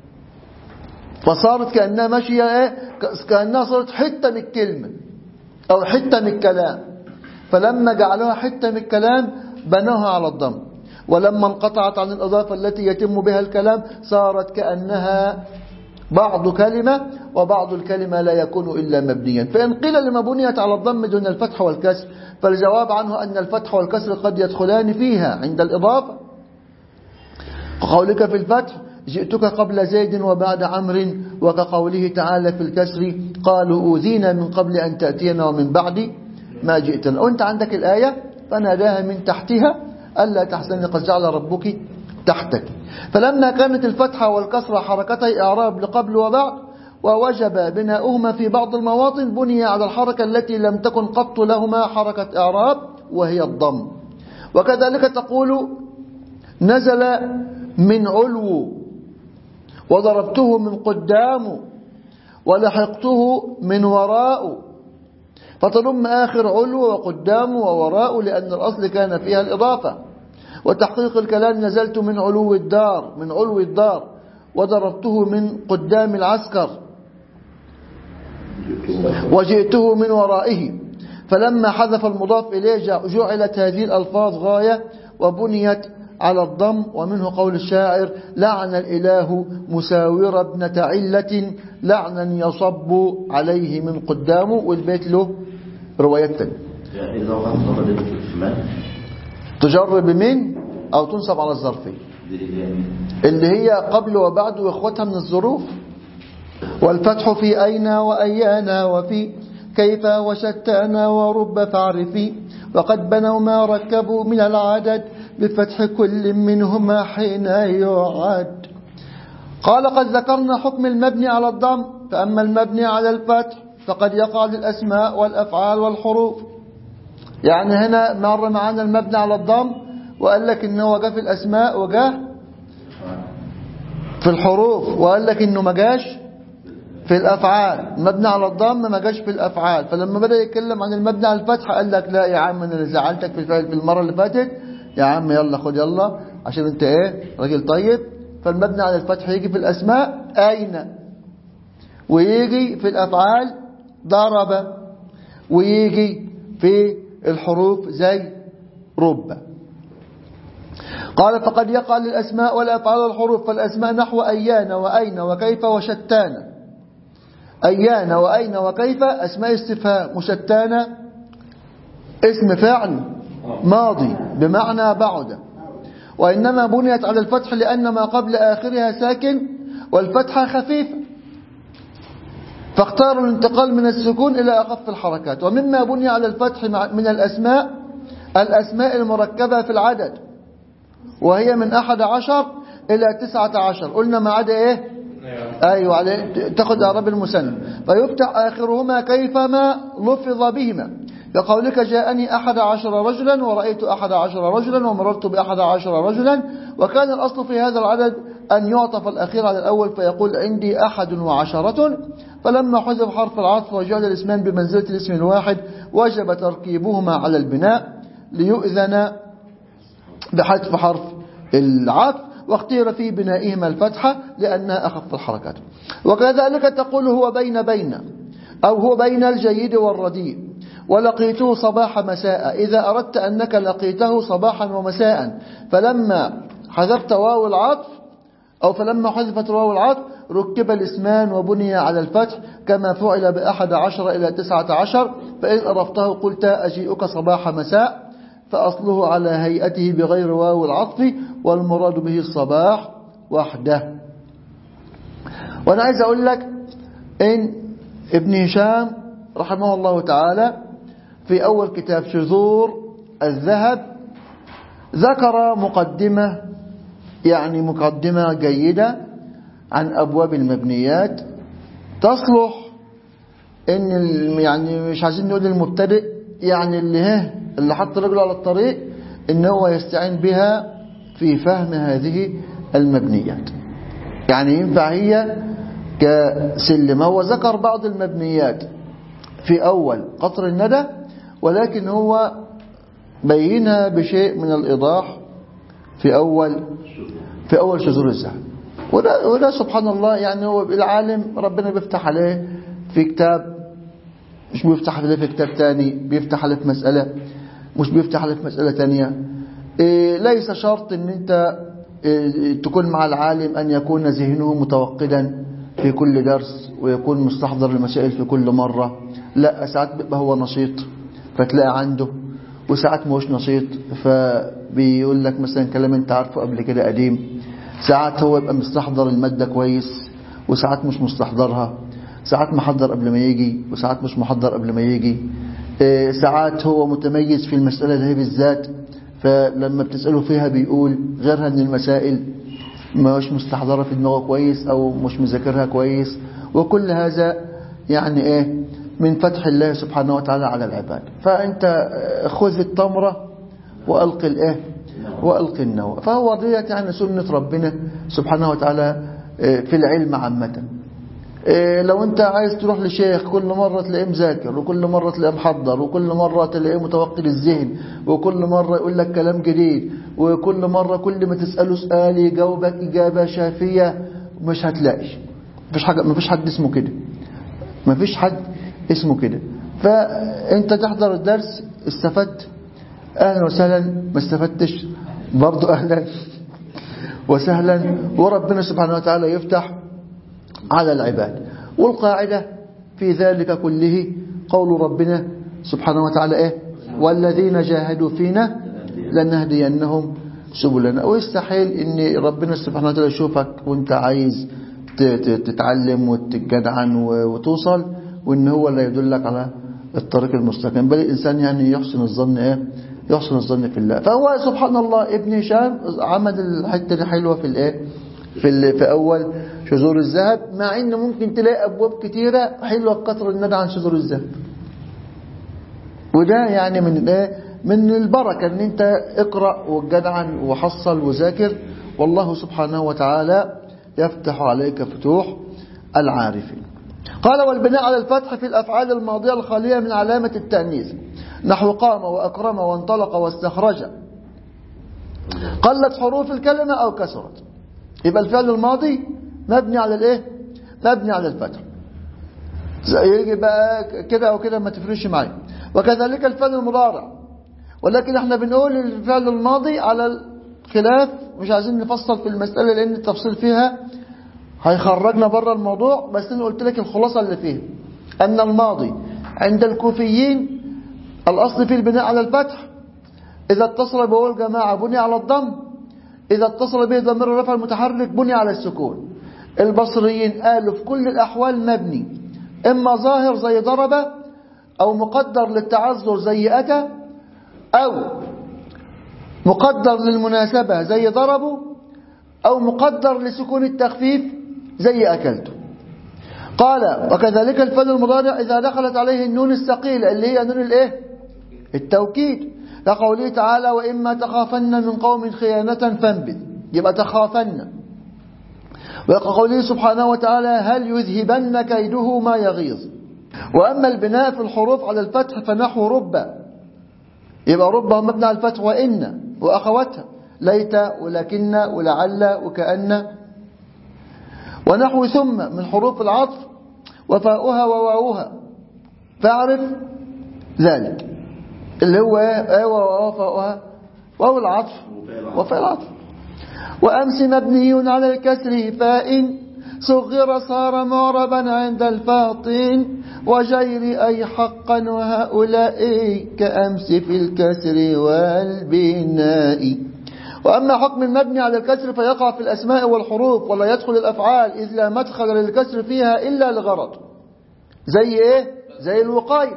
فصارت كأنها ماشية إيه؟ كأنها صارت حتة من الكلمة أو حتة من الكلام فلما جعلوها حتة من الكلام بنوها على الضم ولما انقطعت عن الإضافة التي يتم بها الكلام صارت كأنها بعض كلمة وبعض الكلمة لا يكون إلا مبنيا فإن قيل لما بنيت على الضم دون الفتح والكسر فالجواب عنه أن الفتح والكسر قد يدخلان فيها عند الإضافة قولك في الفتح جئتك قبل زيد وبعد عمرو وكقوله تعالى في الكسر قالوا أوذينا من قبل أن تأتينا ومن بعد ما جئتنا وانت عندك الآية فناداها من تحتها ألا تحزني قد جعل ربك تحتك فلما كانت الفتحة والكسرة حركتي إعراب لقبل وبعد ووجب بناؤهما في بعض المواطن بني على الحركة التي لم تكن قط لهما حركة إعراب وهي الضم وكذلك تقول نزل من علو وضربته من قدام ولحقته من وراء فتضم آخر علو وقدام ووراء لأن الأصل كان فيها الإضافة وتحقيق الكلام نزلت من علو الدار من علو الدار وضربته من قدام العسكر وجئته من ورائه فلما حذف المضاف إليه جعلت هذه الألفاظ غاية وبنيت على الضم ومنه قول الشاعر لعن الإله مساور ابنة علة لعنا يصب عليه من قدامه والبيت له روايات تانية يعني إذا وقعت ضربة في الشمال تجر بمن أو تنصب على الظرفية دي اللي هي مين؟ اللي هي قبل وبعد واخوتها من الظروف والفتح في أين وأيانا وفي كيف وشتانا ورب فاعرفي وقد بنوا ما ركبوا من العدد بفتح كل منهما حين يعد قال قد ذكرنا حكم المبني على الضم فأما المبني على الفتح فقد يقع للأسماء والأفعال والحروف يعني هنا مر معنا المبني على الضم وقال لك إنه جاء في الأسماء وجاء في الحروف وقال لك انه ما جاش في الافعال مبني على الضم ما جاش في الافعال فلما بدا يتكلم عن المبني على الفتح قال لك لا يا عم انا اللي زعلتك في الفعل في المره اللي فاتت يا عم يلا خد يلا عشان انت ايه راجل طيب فالمبني على الفتح يجي في الاسماء اين ويجي في الافعال ضرب ويجي في الحروف زي رب قال فقد يقع للأسماء والأفعال والحروف فالأسماء نحو أيان وأين وكيف وشتان أيان وأين وكيف أسماء استفهام وشتان اسم فعل ماضي بمعنى بعد وإنما بنيت على الفتح لأن ما قبل آخرها ساكن والفتحة خفيفة فاختاروا الانتقال من السكون إلى أخف الحركات ومما بني على الفتح من الأسماء الأسماء المركبة في العدد وهي من أحد عشر إلى تسعة عشر قلنا ما عدا إيه أيوة عليه تاخد أعراب المسنة فيفتح آخرهما كيفما لفظ بهما كقولك جاءني أحد عشر رجلا ورأيت أحد عشر رجلا ومررت بأحد عشر رجلا وكان الأصل في هذا العدد أن يعطف الأخير على الأول فيقول عندي أحد وعشرة فلما حذف حرف العطف وجعل الاسمان بمنزلة الاسم الواحد وجب تركيبهما على البناء ليؤذن بحذف حرف العطف واختير في بنائهما الفتحة لأنها أخف الحركات وكذلك تقول هو بين بين أو هو بين الجيد والرديء ولقيته صباح مساء إذا أردت أنك لقيته صباحا ومساء فلما حذفت واو العطف أو فلما حذفت واو العطف ركب الاسمان وبني على الفتح كما فعل بأحد عشر إلى تسعة عشر فإن أرفته قلت أجيئك صباح مساء فأصله على هيئته بغير واو العطف والمراد به الصباح وحده وأنا عايز أقول لك إن ابن هشام رحمه الله تعالى في أول كتاب شذور الذهب ذكر مقدمة يعني مقدمة جيدة عن أبواب المبنيات تصلح إن يعني مش عايزين نقول المبتدئ يعني اللي ها اللي حط رجله على الطريق إن هو يستعين بها في فهم هذه المبنيات يعني ينفع هي كسلم هو ذكر بعض المبنيات في أول قطر الندى ولكن هو بينها بشيء من الإيضاح في أول في أول شذور الذهب وده, وده سبحان الله يعني هو العالم ربنا بيفتح عليه في كتاب مش بيفتح عليه في كتاب تاني بيفتح عليه في مسألة مش بيفتح عليه في مسألة تانية إيه ليس شرط ان انت إيه تكون مع العالم ان يكون ذهنه متوقدا في كل درس ويكون مستحضر المسائل في كل مرة لا ساعات بيبقى هو نشيط فتلاقي عنده وساعات مش نشيط فبيقول لك مثلا كلام انت عارفه قبل كده قديم ساعات هو يبقى مستحضر المادة كويس وساعات مش مستحضرها ساعات محضر قبل ما يجي وساعات مش محضر قبل ما يجي ساعات هو متميز في المسألة دي بالذات فلما بتسأله فيها بيقول غيرها من المسائل مش مستحضرة في دماغه كويس أو مش مذاكرها كويس وكل هذا يعني إيه من فتح الله سبحانه وتعالى على العباد فأنت خذ التمرة وألقي الإيه وألقي النوى فهو ديت يعني سنة ربنا سبحانه وتعالى في العلم عامة لو انت عايز تروح لشيخ كل مرة تلاقيه مذاكر وكل مرة تلاقيه محضر وكل مرة تلاقيه متوقد الذهن وكل مرة يقول لك كلام جديد وكل مرة كل ما تسأله سؤال يجاوبك إجابة شافية مش هتلاقي مفيش حاجة مفيش حد اسمه كده مفيش حد اسمه كده فانت تحضر الدرس استفدت اهلا وسهلا ما استفدتش برضو اهلا وسهلا وربنا سبحانه وتعالى يفتح على العباد والقاعدة في ذلك كله قول ربنا سبحانه وتعالى ايه والذين جاهدوا فينا لنهدينهم سبلنا ويستحيل ان ربنا سبحانه وتعالى يشوفك وانت عايز تتعلم وتتجدعن وتوصل وان هو اللي يدلك على الطريق المستقيم بل الانسان يعني يحسن الظن ايه يحسن الظن في الله فهو سبحان الله ابن هشام عمل الحته دي حلوه في الايه في في اول شذور الذهب مع ان ممكن تلاقي ابواب كتيره حلوه بكثر الندى عن شذور الذهب وده يعني من ايه من البركه ان انت اقرا وجدعن وحصل وذاكر والله سبحانه وتعالى يفتح عليك فتوح العارفين قال والبناء على الفتح في الأفعال الماضية الخالية من علامة التأنيث نحو قام وأكرم وانطلق واستخرج قلت حروف الكلمة أو كسرت يبقى الفعل الماضي مبني على الايه مبني على الفتح يجي بقى كده او كده ما تفرقش معايا وكذلك الفعل المضارع ولكن احنا بنقول الفعل الماضي على الخلاف مش عايزين نفصل في المسألة لأن التفصيل فيها هيخرجنا بره الموضوع بس أنا قلت لك الخلاصة اللي فيه أن الماضي عند الكوفيين الأصل في البناء على الفتح إذا اتصل به الجماعة بني على الضم إذا اتصل به ضمير الرفع المتحرك بني على السكون البصريين قالوا في كل الأحوال مبني إما ظاهر زي ضرب أو مقدر للتعذر زي أتى أو مقدر للمناسبة زي ضربوا أو مقدر لسكون التخفيف زي أكلته قال وكذلك الفعل المضارع إذا دخلت عليه النون الثقيلة اللي هي نون الإيه التوكيد لقوله تعالى وإما تخافن من قوم خيانة فانبذ يبقى تخافن وقوله سبحانه وتعالى هل يذهبن كيده ما يغيظ وأما البناء في الحروف على الفتح فنحو رب يبقى رب مبنى على الفتح وإن وأخواتها ليت ولكن ولعل وكأن ونحو ثم من حروف العطف وفاؤها وواوها فاعرف ذلك اللي هو ايه وفاؤها واو العطف وفاء العطف وأمس مبني على الكسر فاء صغر صار معربا عند الفاطين وجير أي حقا وهؤلاء كأمس في الكسر والبناء وأما حكم المبني على الكسر فيقع في الأسماء والحروف ولا يدخل الأفعال إذ لا مدخل للكسر فيها إلا لغرض زي إيه؟ زي الوقاية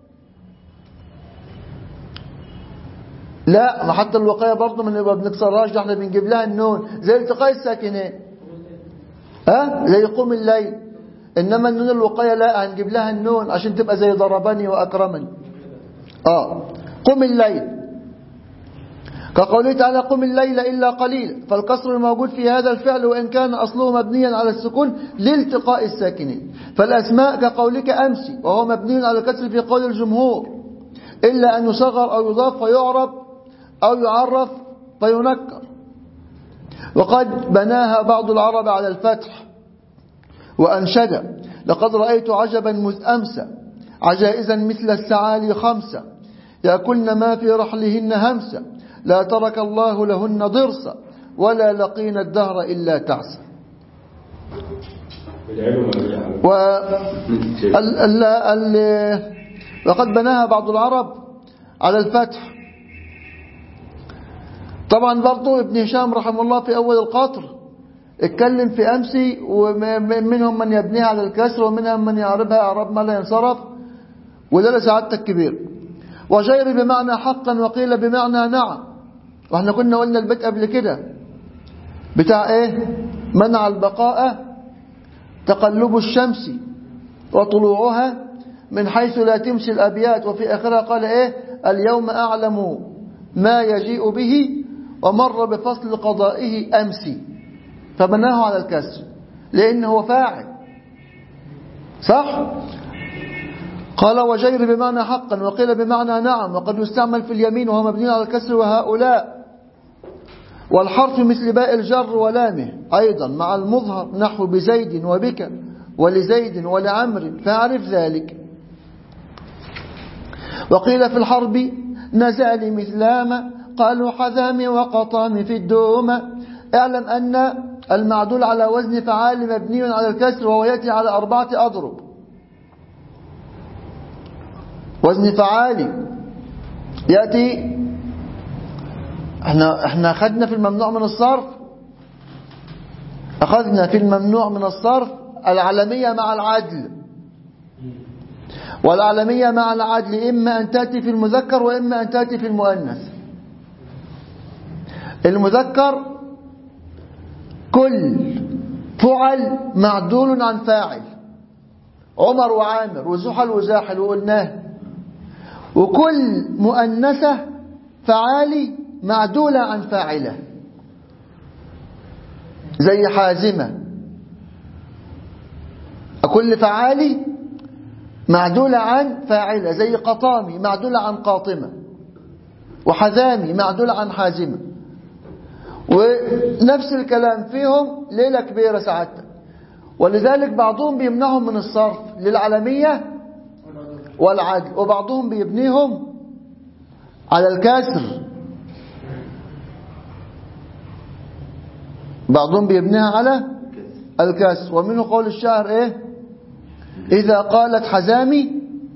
لا ما حتى الوقاية برضه من ما بنكسرهاش ده احنا بنجيب لها النون زي التقاء الساكنين ها زي قوم الليل انما النون الوقاية لا هنجيب لها النون عشان تبقى زي ضربني واكرمني اه قم الليل كقوله تعالى قم الليل إلا قليل فالكسر الموجود في هذا الفعل وإن كان أصله مبنيا على السكون لالتقاء الساكنين فالأسماء كقولك أمسي وهو مبني على الكسر في قول الجمهور إلا أن يصغر أو يضاف فيعرب أو يعرف فينكر وقد بناها بعض العرب على الفتح وأنشد لقد رأيت عجبا مذ أمسى عجائزا مثل السعالي خمسة يأكلن ما في رحلهن همسة لا ترك الله لهن ضرسا ولا لقين الدهر إلا تعسى و ال ال ال وقد بناها بعض العرب على الفتح طبعا برضو ابن هشام رحمه الله في أول القطر اتكلم في أمسي ومنهم من يبنيها على الكسر ومنهم من يعربها أعراب ما لا ينصرف وده لسعادتك كبير وجير بمعنى حقا وقيل بمعنى نعم واحنا كنا قلنا البيت قبل كده بتاع ايه منع البقاء تقلب الشمس وطلوعها من حيث لا تمشي الأبيات وفي آخرها قال ايه اليوم أعلم ما يجيء به ومر بفصل قضائه أمسي فبناه على الكسر لأنه هو فاعل صح قال وجير بمعنى حقا وقيل بمعنى نعم وقد يستعمل في اليمين وهو مبني على الكسر وهؤلاء والحرف مثل باء الجر ولامه أيضا مع المظهر نحو بزيد وبك ولزيد ولعمر فاعرف ذلك وقيل في الحرب نزال مثلام قالوا حذام وقطام في الدوم اعلم أن المعدول على وزن فعال مبني على الكسر وهو يأتي على أربعة أضرب وزن فعالي يأتي احنا احنا اخذنا في الممنوع من الصرف اخذنا في الممنوع من الصرف العالمية مع العدل والعالمية مع العدل إما أن تأتي في المذكر وإما أن تأتي في المؤنث المذكر كل فعل معدول عن فاعل عمر وعامر وزحل وزاحل وقلناه وكل مؤنثة فعالي معدولة عن فاعلة زي حازمة كل فعالي معدولة عن فاعلة زي قطامي معدولة عن قاطمة وحزامي معدولة عن حازمة ونفس الكلام فيهم ليلة كبيرة سعادتك ولذلك بعضهم بيمنعهم من الصرف للعالمية والعدل وبعضهم بيبنيهم على الكسر بعضهم بيبنيها على الكسر ومنه قول الشاعر ايه إذا قالت حزامي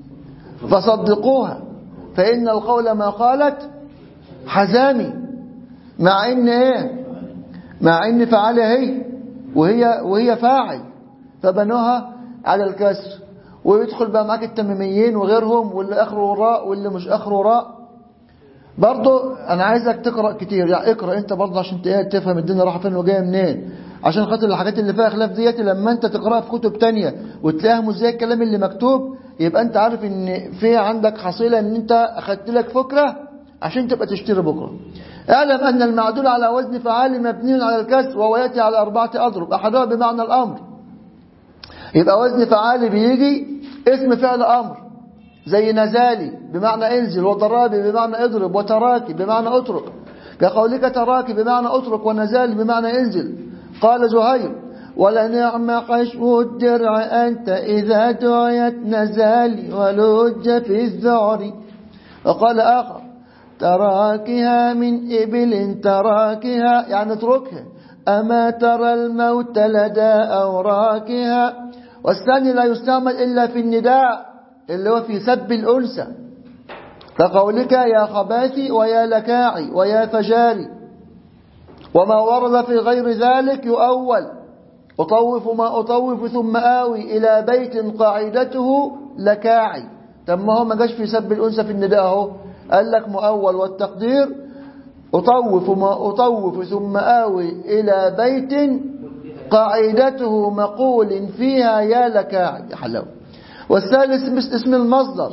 فصدقوها فإن القول ما قالت حزامي مع ان ايه مع ان فعلها هي وهي وهي فاعل فبنوها على الكسر ويدخل بقى معاك التميميين وغيرهم واللي اخره راء واللي مش اخره راء برضو انا عايزك تقرا كتير يعني اقرا انت برضو عشان تفهم الدنيا رايحه فين وجايه منين عشان خاطر الحاجات اللي فيها خلاف ديت لما انت تقراها في كتب تانية وتلاقيها مش زي الكلام اللي مكتوب يبقى انت عارف ان في عندك حصيله ان انت اخدت لك فكره عشان تبقى تشتري بكره اعلم ان المعدول على وزن فعال مبني على الكسر وهو ياتي على اربعه اضرب احدها بمعنى الامر يبقى وزن فعال بيجي اسم فعل امر زي نزالي بمعنى انزل وضرابي بمعنى اضرب وتراكي بمعنى اترك كقولك تراكي بمعنى اترك ونزالي بمعنى انزل قال زهير ولنعم حشو الدرع أنت إذا دعيت نزالي ولج في الذعر وقال آخر تراكها من إبل تراكها يعني اتركها أما ترى الموت لدى أوراكها والثاني لا يستعمل إلا في النداء اللي هو في سب الأنثى كقولك يا خباثي ويا لكاعي ويا فجاري وما ورد في غير ذلك يؤول أطوف ما أطوف ثم آوي إلى بيت قاعدته لكاعي طب ما هو ما جاش في سب الأنثى في النداء اهو قال لك مؤول والتقدير أطوف ما أطوف ثم آوي إلى بيت قاعدته مقول فيها يا لكاعي حلاوة والثالث اسم المصدر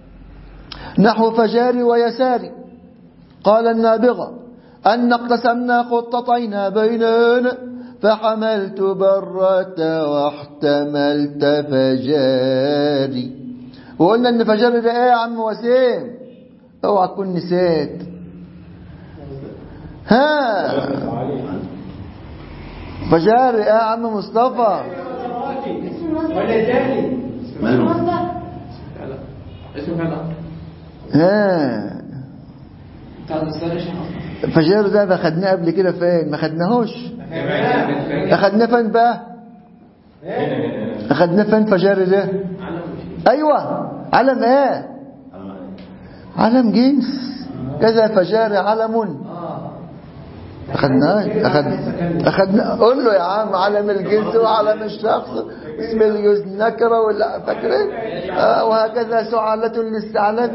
نحو فجاري ويساري قال النابغة أن اقتسمنا خطتين بيننا فحملت برة واحتملت فجاري وقلنا ان فجاري ده ايه يا عم وسيم اوعى تكون نسيت ها فجاري ايه يا عم مصطفى اسم فعل امر ها فجار ده ده خدناه قبل كده فين ما خدناهوش اخدناه فين بقى اخدناه فين فجار ده ايوه علم ايه علم جنس كذا فجار علم اخدناه اخد اخدنا قول له يا عم علم الجنس وعلم الشخص اسم الجنس نكره ولا فاكرين آه وهكذا سعالة للاستعلاء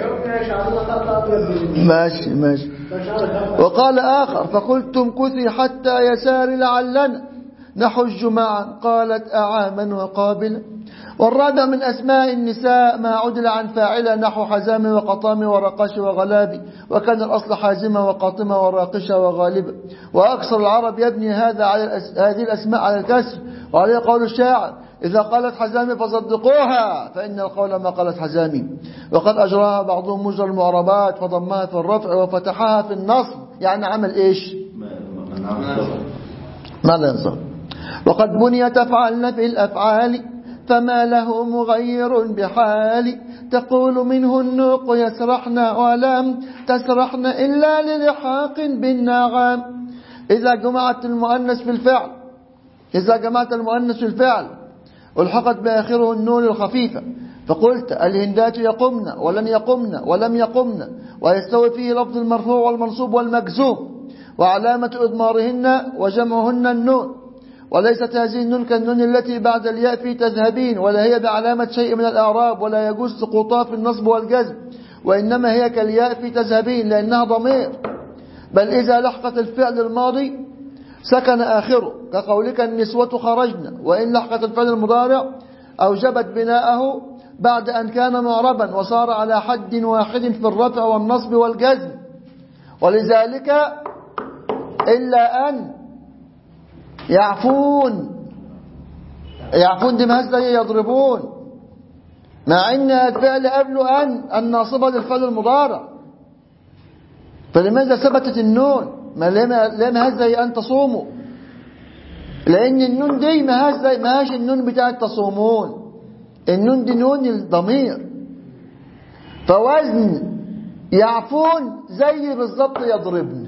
ماشي ماشي وقال آخر فقلت امكثي حتى يسار لعلنا نحج معا قالت أعاما وقابلا والرابع من أسماء النساء ما عدل عن فاعلة نحو حزام وقطام ورقاش وغلابي وكان الأصل حازمة وقاطمة وراقشة وغالبة وأكثر العرب يبني هذا على الأس... هذه الأسماء على الكسر وعليه قول الشاعر إذا قالت حزامي فصدقوها فإن القول ما قالت حزامي وقد أجراها بعضهم مجرى المعربات فضمها في الرفع وفتحها في النصب يعني عمل إيش ما لا ينصب وقد بني تفعلن في الأفعال فما له مغير بحال تقول منه النوق يسرحن ولم تسرحن إلا للحاق بالنغام إذا جمعت المؤنث في الفعل إذا جمعت المؤنث في الفعل والحقت بآخره النون الخفيفة فقلت الهندات يقمن ولن يقمن ولم يقمن ويستوي فيه لفظ المرفوع والمنصوب والمجزوم وعلامة إضمارهن وجمعهن النون وليست هذه النون كالنون التي بعد الياء في تذهبين ولا هي بعلامة شيء من الأعراب ولا يجوز سقوطها في النصب والجزم وإنما هي كالياء في تذهبين لأنها ضمير بل إذا لحقت الفعل الماضي سكن آخره كقولك النسوة خرجنا وإن لحقت الفعل المضارع أوجبت بناءه بعد أن كان معربا وصار على حد واحد في الرفع والنصب والجزم ولذلك إلا أن يعفون يعفون دي مهزة يضربون مع ان الفعل قبله ان الناصبة للفعل المضارع فلماذا ثبتت النون ما ليه مهزة ان تصوموا لان النون دي مهزة ماهاش النون بتاعت تصومون النون دي نون الضمير فوزن يعفون زي بالظبط يضربن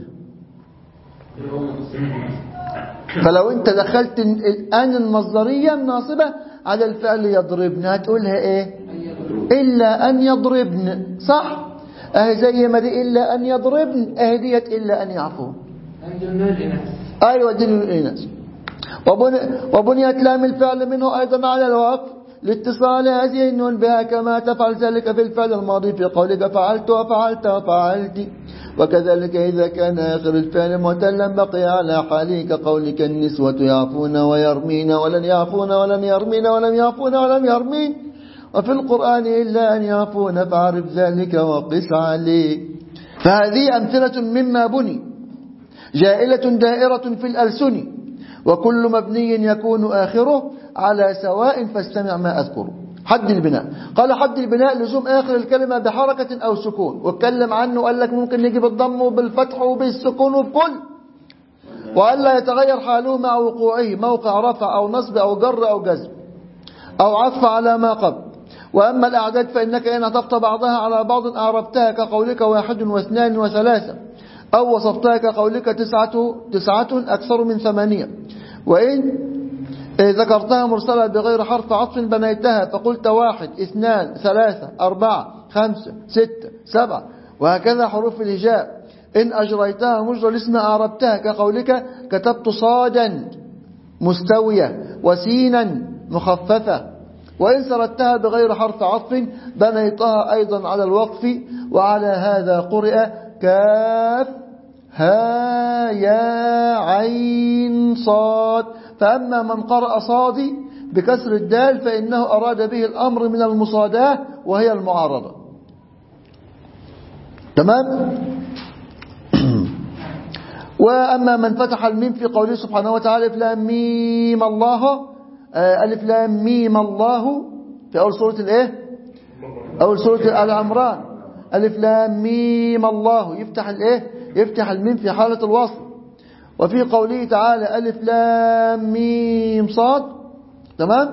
فلو انت دخلت الان المصدريه الناصبه على الفعل يضربن هتقولها ايه الا ان يضربن صح اهي زي ما دي الا ان يضربن اهي ديت الا ان يعفون عند النون الإناث ايوه دي الاناث وبني وبنيت لام الفعل منه ايضا على الوقف لاتصال هذه النون بها كما تفعل ذلك في الفعل الماضي في قولك فعلت وفعلت وفعلت وكذلك إذا كان آخر الفعل معتلا بقي على حاله كقولك النسوة يعفون ويرمين ولن يعفون ولم يرمين ولم يعفون ولم يرمين وفي القرآن إلا أن يعفون فاعرف ذلك وقس عليه فهذه أمثلة مما بني جائلة دائرة في الألسن وكل مبني يكون آخره على سواء فاستمع ما أذكره حد البناء قال حد البناء لزوم آخر الكلمة بحركة أو سكون واتكلم عنه وقال لك ممكن يجي بالضم وبالفتح وبالسكون وبكل وألا يتغير حاله مع وقوعه موقع رفع أو نصب أو جر أو جزم أو عطف على ما قبل وأما الأعداد فإنك إن عطفت بعضها على بعض أعربتها كقولك واحد واثنان وثلاثة أو وصفتها كقولك تسعة, تسعة أكثر من ثمانية وإن ذكرتها مرسلة بغير حرف عطف بنيتها فقلت واحد اثنان ثلاثة أربعة خمسة ستة سبعة وهكذا حروف الهجاء إن أجريتها مجرى الاسم أعربتها كقولك كتبت صادا مستوية وسينا مخففة وإن سردتها بغير حرف عطف بنيتها أيضا على الوقف وعلى هذا قرئ كاف ها يا عين صاد فأما من قرأ صادي بكسر الدال فإنه أراد به الأمر من المصاداة وهي المعارضة تمام وأما من فتح الميم في قوله سبحانه وتعالى ألف لام ميم الله آه، ألف لام ميم الله في أول سورة الإيه أول سورة آل عمران ألف لام ميم الله يفتح الإيه يفتح الميم في حالة الوصل وفي قوله تعالى ألف لام ميم صاد تمام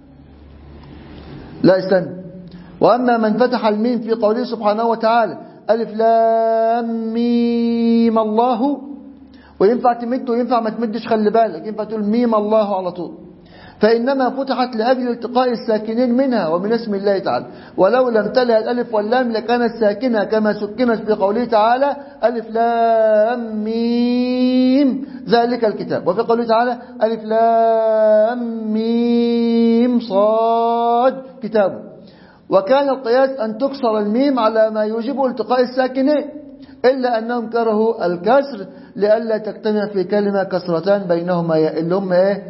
لا استنى وأما من فتح الميم في قوله سبحانه وتعالى ألف لام ميم الله وينفع تمد وينفع ما تمدش خلي بالك ينفع تقول ميم الله على طول فإنما فتحت لأجل التقاء الساكنين منها ومن اسم الله تعالى ولو لم تلها الألف واللام لكانت ساكنة كما سكنت في قوله تعالى ألف لام ميم ذلك الكتاب وفي قوله تعالى ألف لام ميم صاد كتاب وكان القياس أن تكسر الميم على ما يوجب التقاء الساكنين إلا أنهم كرهوا الكسر لئلا تجتمع في كلمة كسرتان بينهما يا اللي هم إيه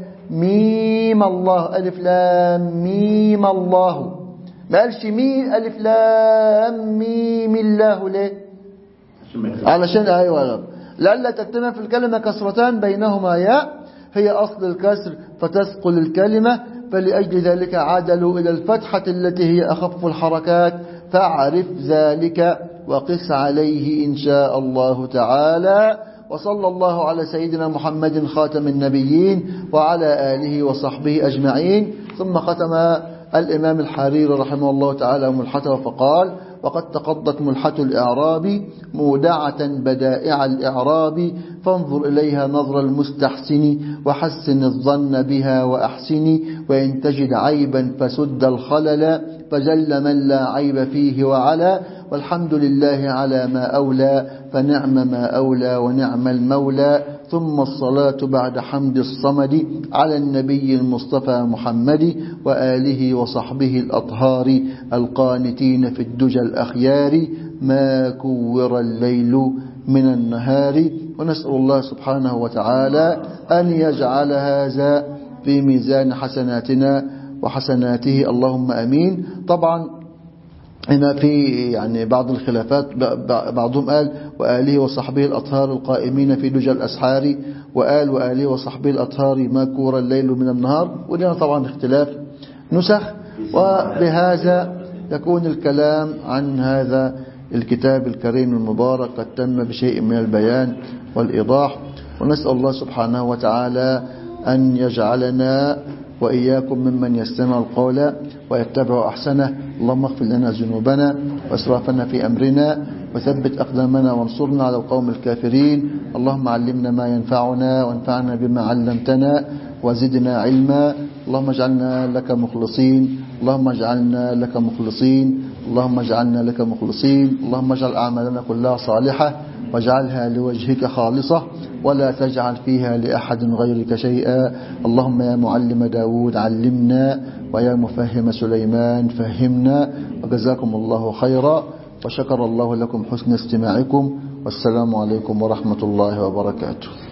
ميم الله ألف لام ميم الله ما قالش ميم ألف لام ميم الله ليه عشان ما يكتبش. علشان أيوة لئلا تجتمع في الكلمة كسرتان بينهما ياء هي أصل الكسر فتثقل الكلمة فلأجل ذلك عدلوا إلى الفتحة التي هي أخف الحركات فاعرف ذلك وقس عليه إن شاء الله تعالى وصلى الله على سيدنا محمد خاتم النبيين وعلى آله وصحبه أجمعين ثم ختم الإمام الحريري رحمه الله تعالى ملحته فقال وقد تقضت ملحة الإعراب مودعة بدائع الإعراب فانظر إليها نظر المستحسن وحسن الظن بها وأحسن وإن تجد عيبا فسد الخلل فجل من لا عيب فيه وعلى والحمد لله على ما أولى فنعم ما أولى ونعم المولى ثم الصلاة بعد حمد الصمد على النبي المصطفى محمد وآله وصحبه الأطهار القانتين في الدجى الأخيار ما كور الليل من النهار ونسأل الله سبحانه وتعالى أن يجعل هذا في ميزان حسناتنا وحسناته اللهم أمين طبعا هنا في يعني بعض الخلافات بعضهم قال وآله وصحبه الأطهار القائمين في دجى الأسحار وآل وآله وصحبه الأطهار ما كور الليل من النهار ولنا طبعا اختلاف نسخ وبهذا يكون الكلام عن هذا الكتاب الكريم المبارك قد تم بشيء من البيان والإيضاح ونسأل الله سبحانه وتعالى أن يجعلنا وإياكم ممن يستمع القول ويتبع أحسنه اللهم اغفر لنا ذنوبنا واسرافنا في أمرنا وثبت أقدامنا وانصرنا على القوم الكافرين اللهم علمنا ما ينفعنا وانفعنا بما علمتنا وزدنا علما اللهم اجعلنا لك مخلصين اللهم اجعلنا لك مخلصين اللهم اجعلنا لك مخلصين اللهم اجعل أعمالنا كلها صالحة واجعلها لوجهك خالصة ولا تجعل فيها لأحد غيرك شيئا اللهم يا معلم داود علمنا ويا مفهم سليمان فهمنا وجزاكم الله خيرا وشكر الله لكم حسن استماعكم والسلام عليكم ورحمة الله وبركاته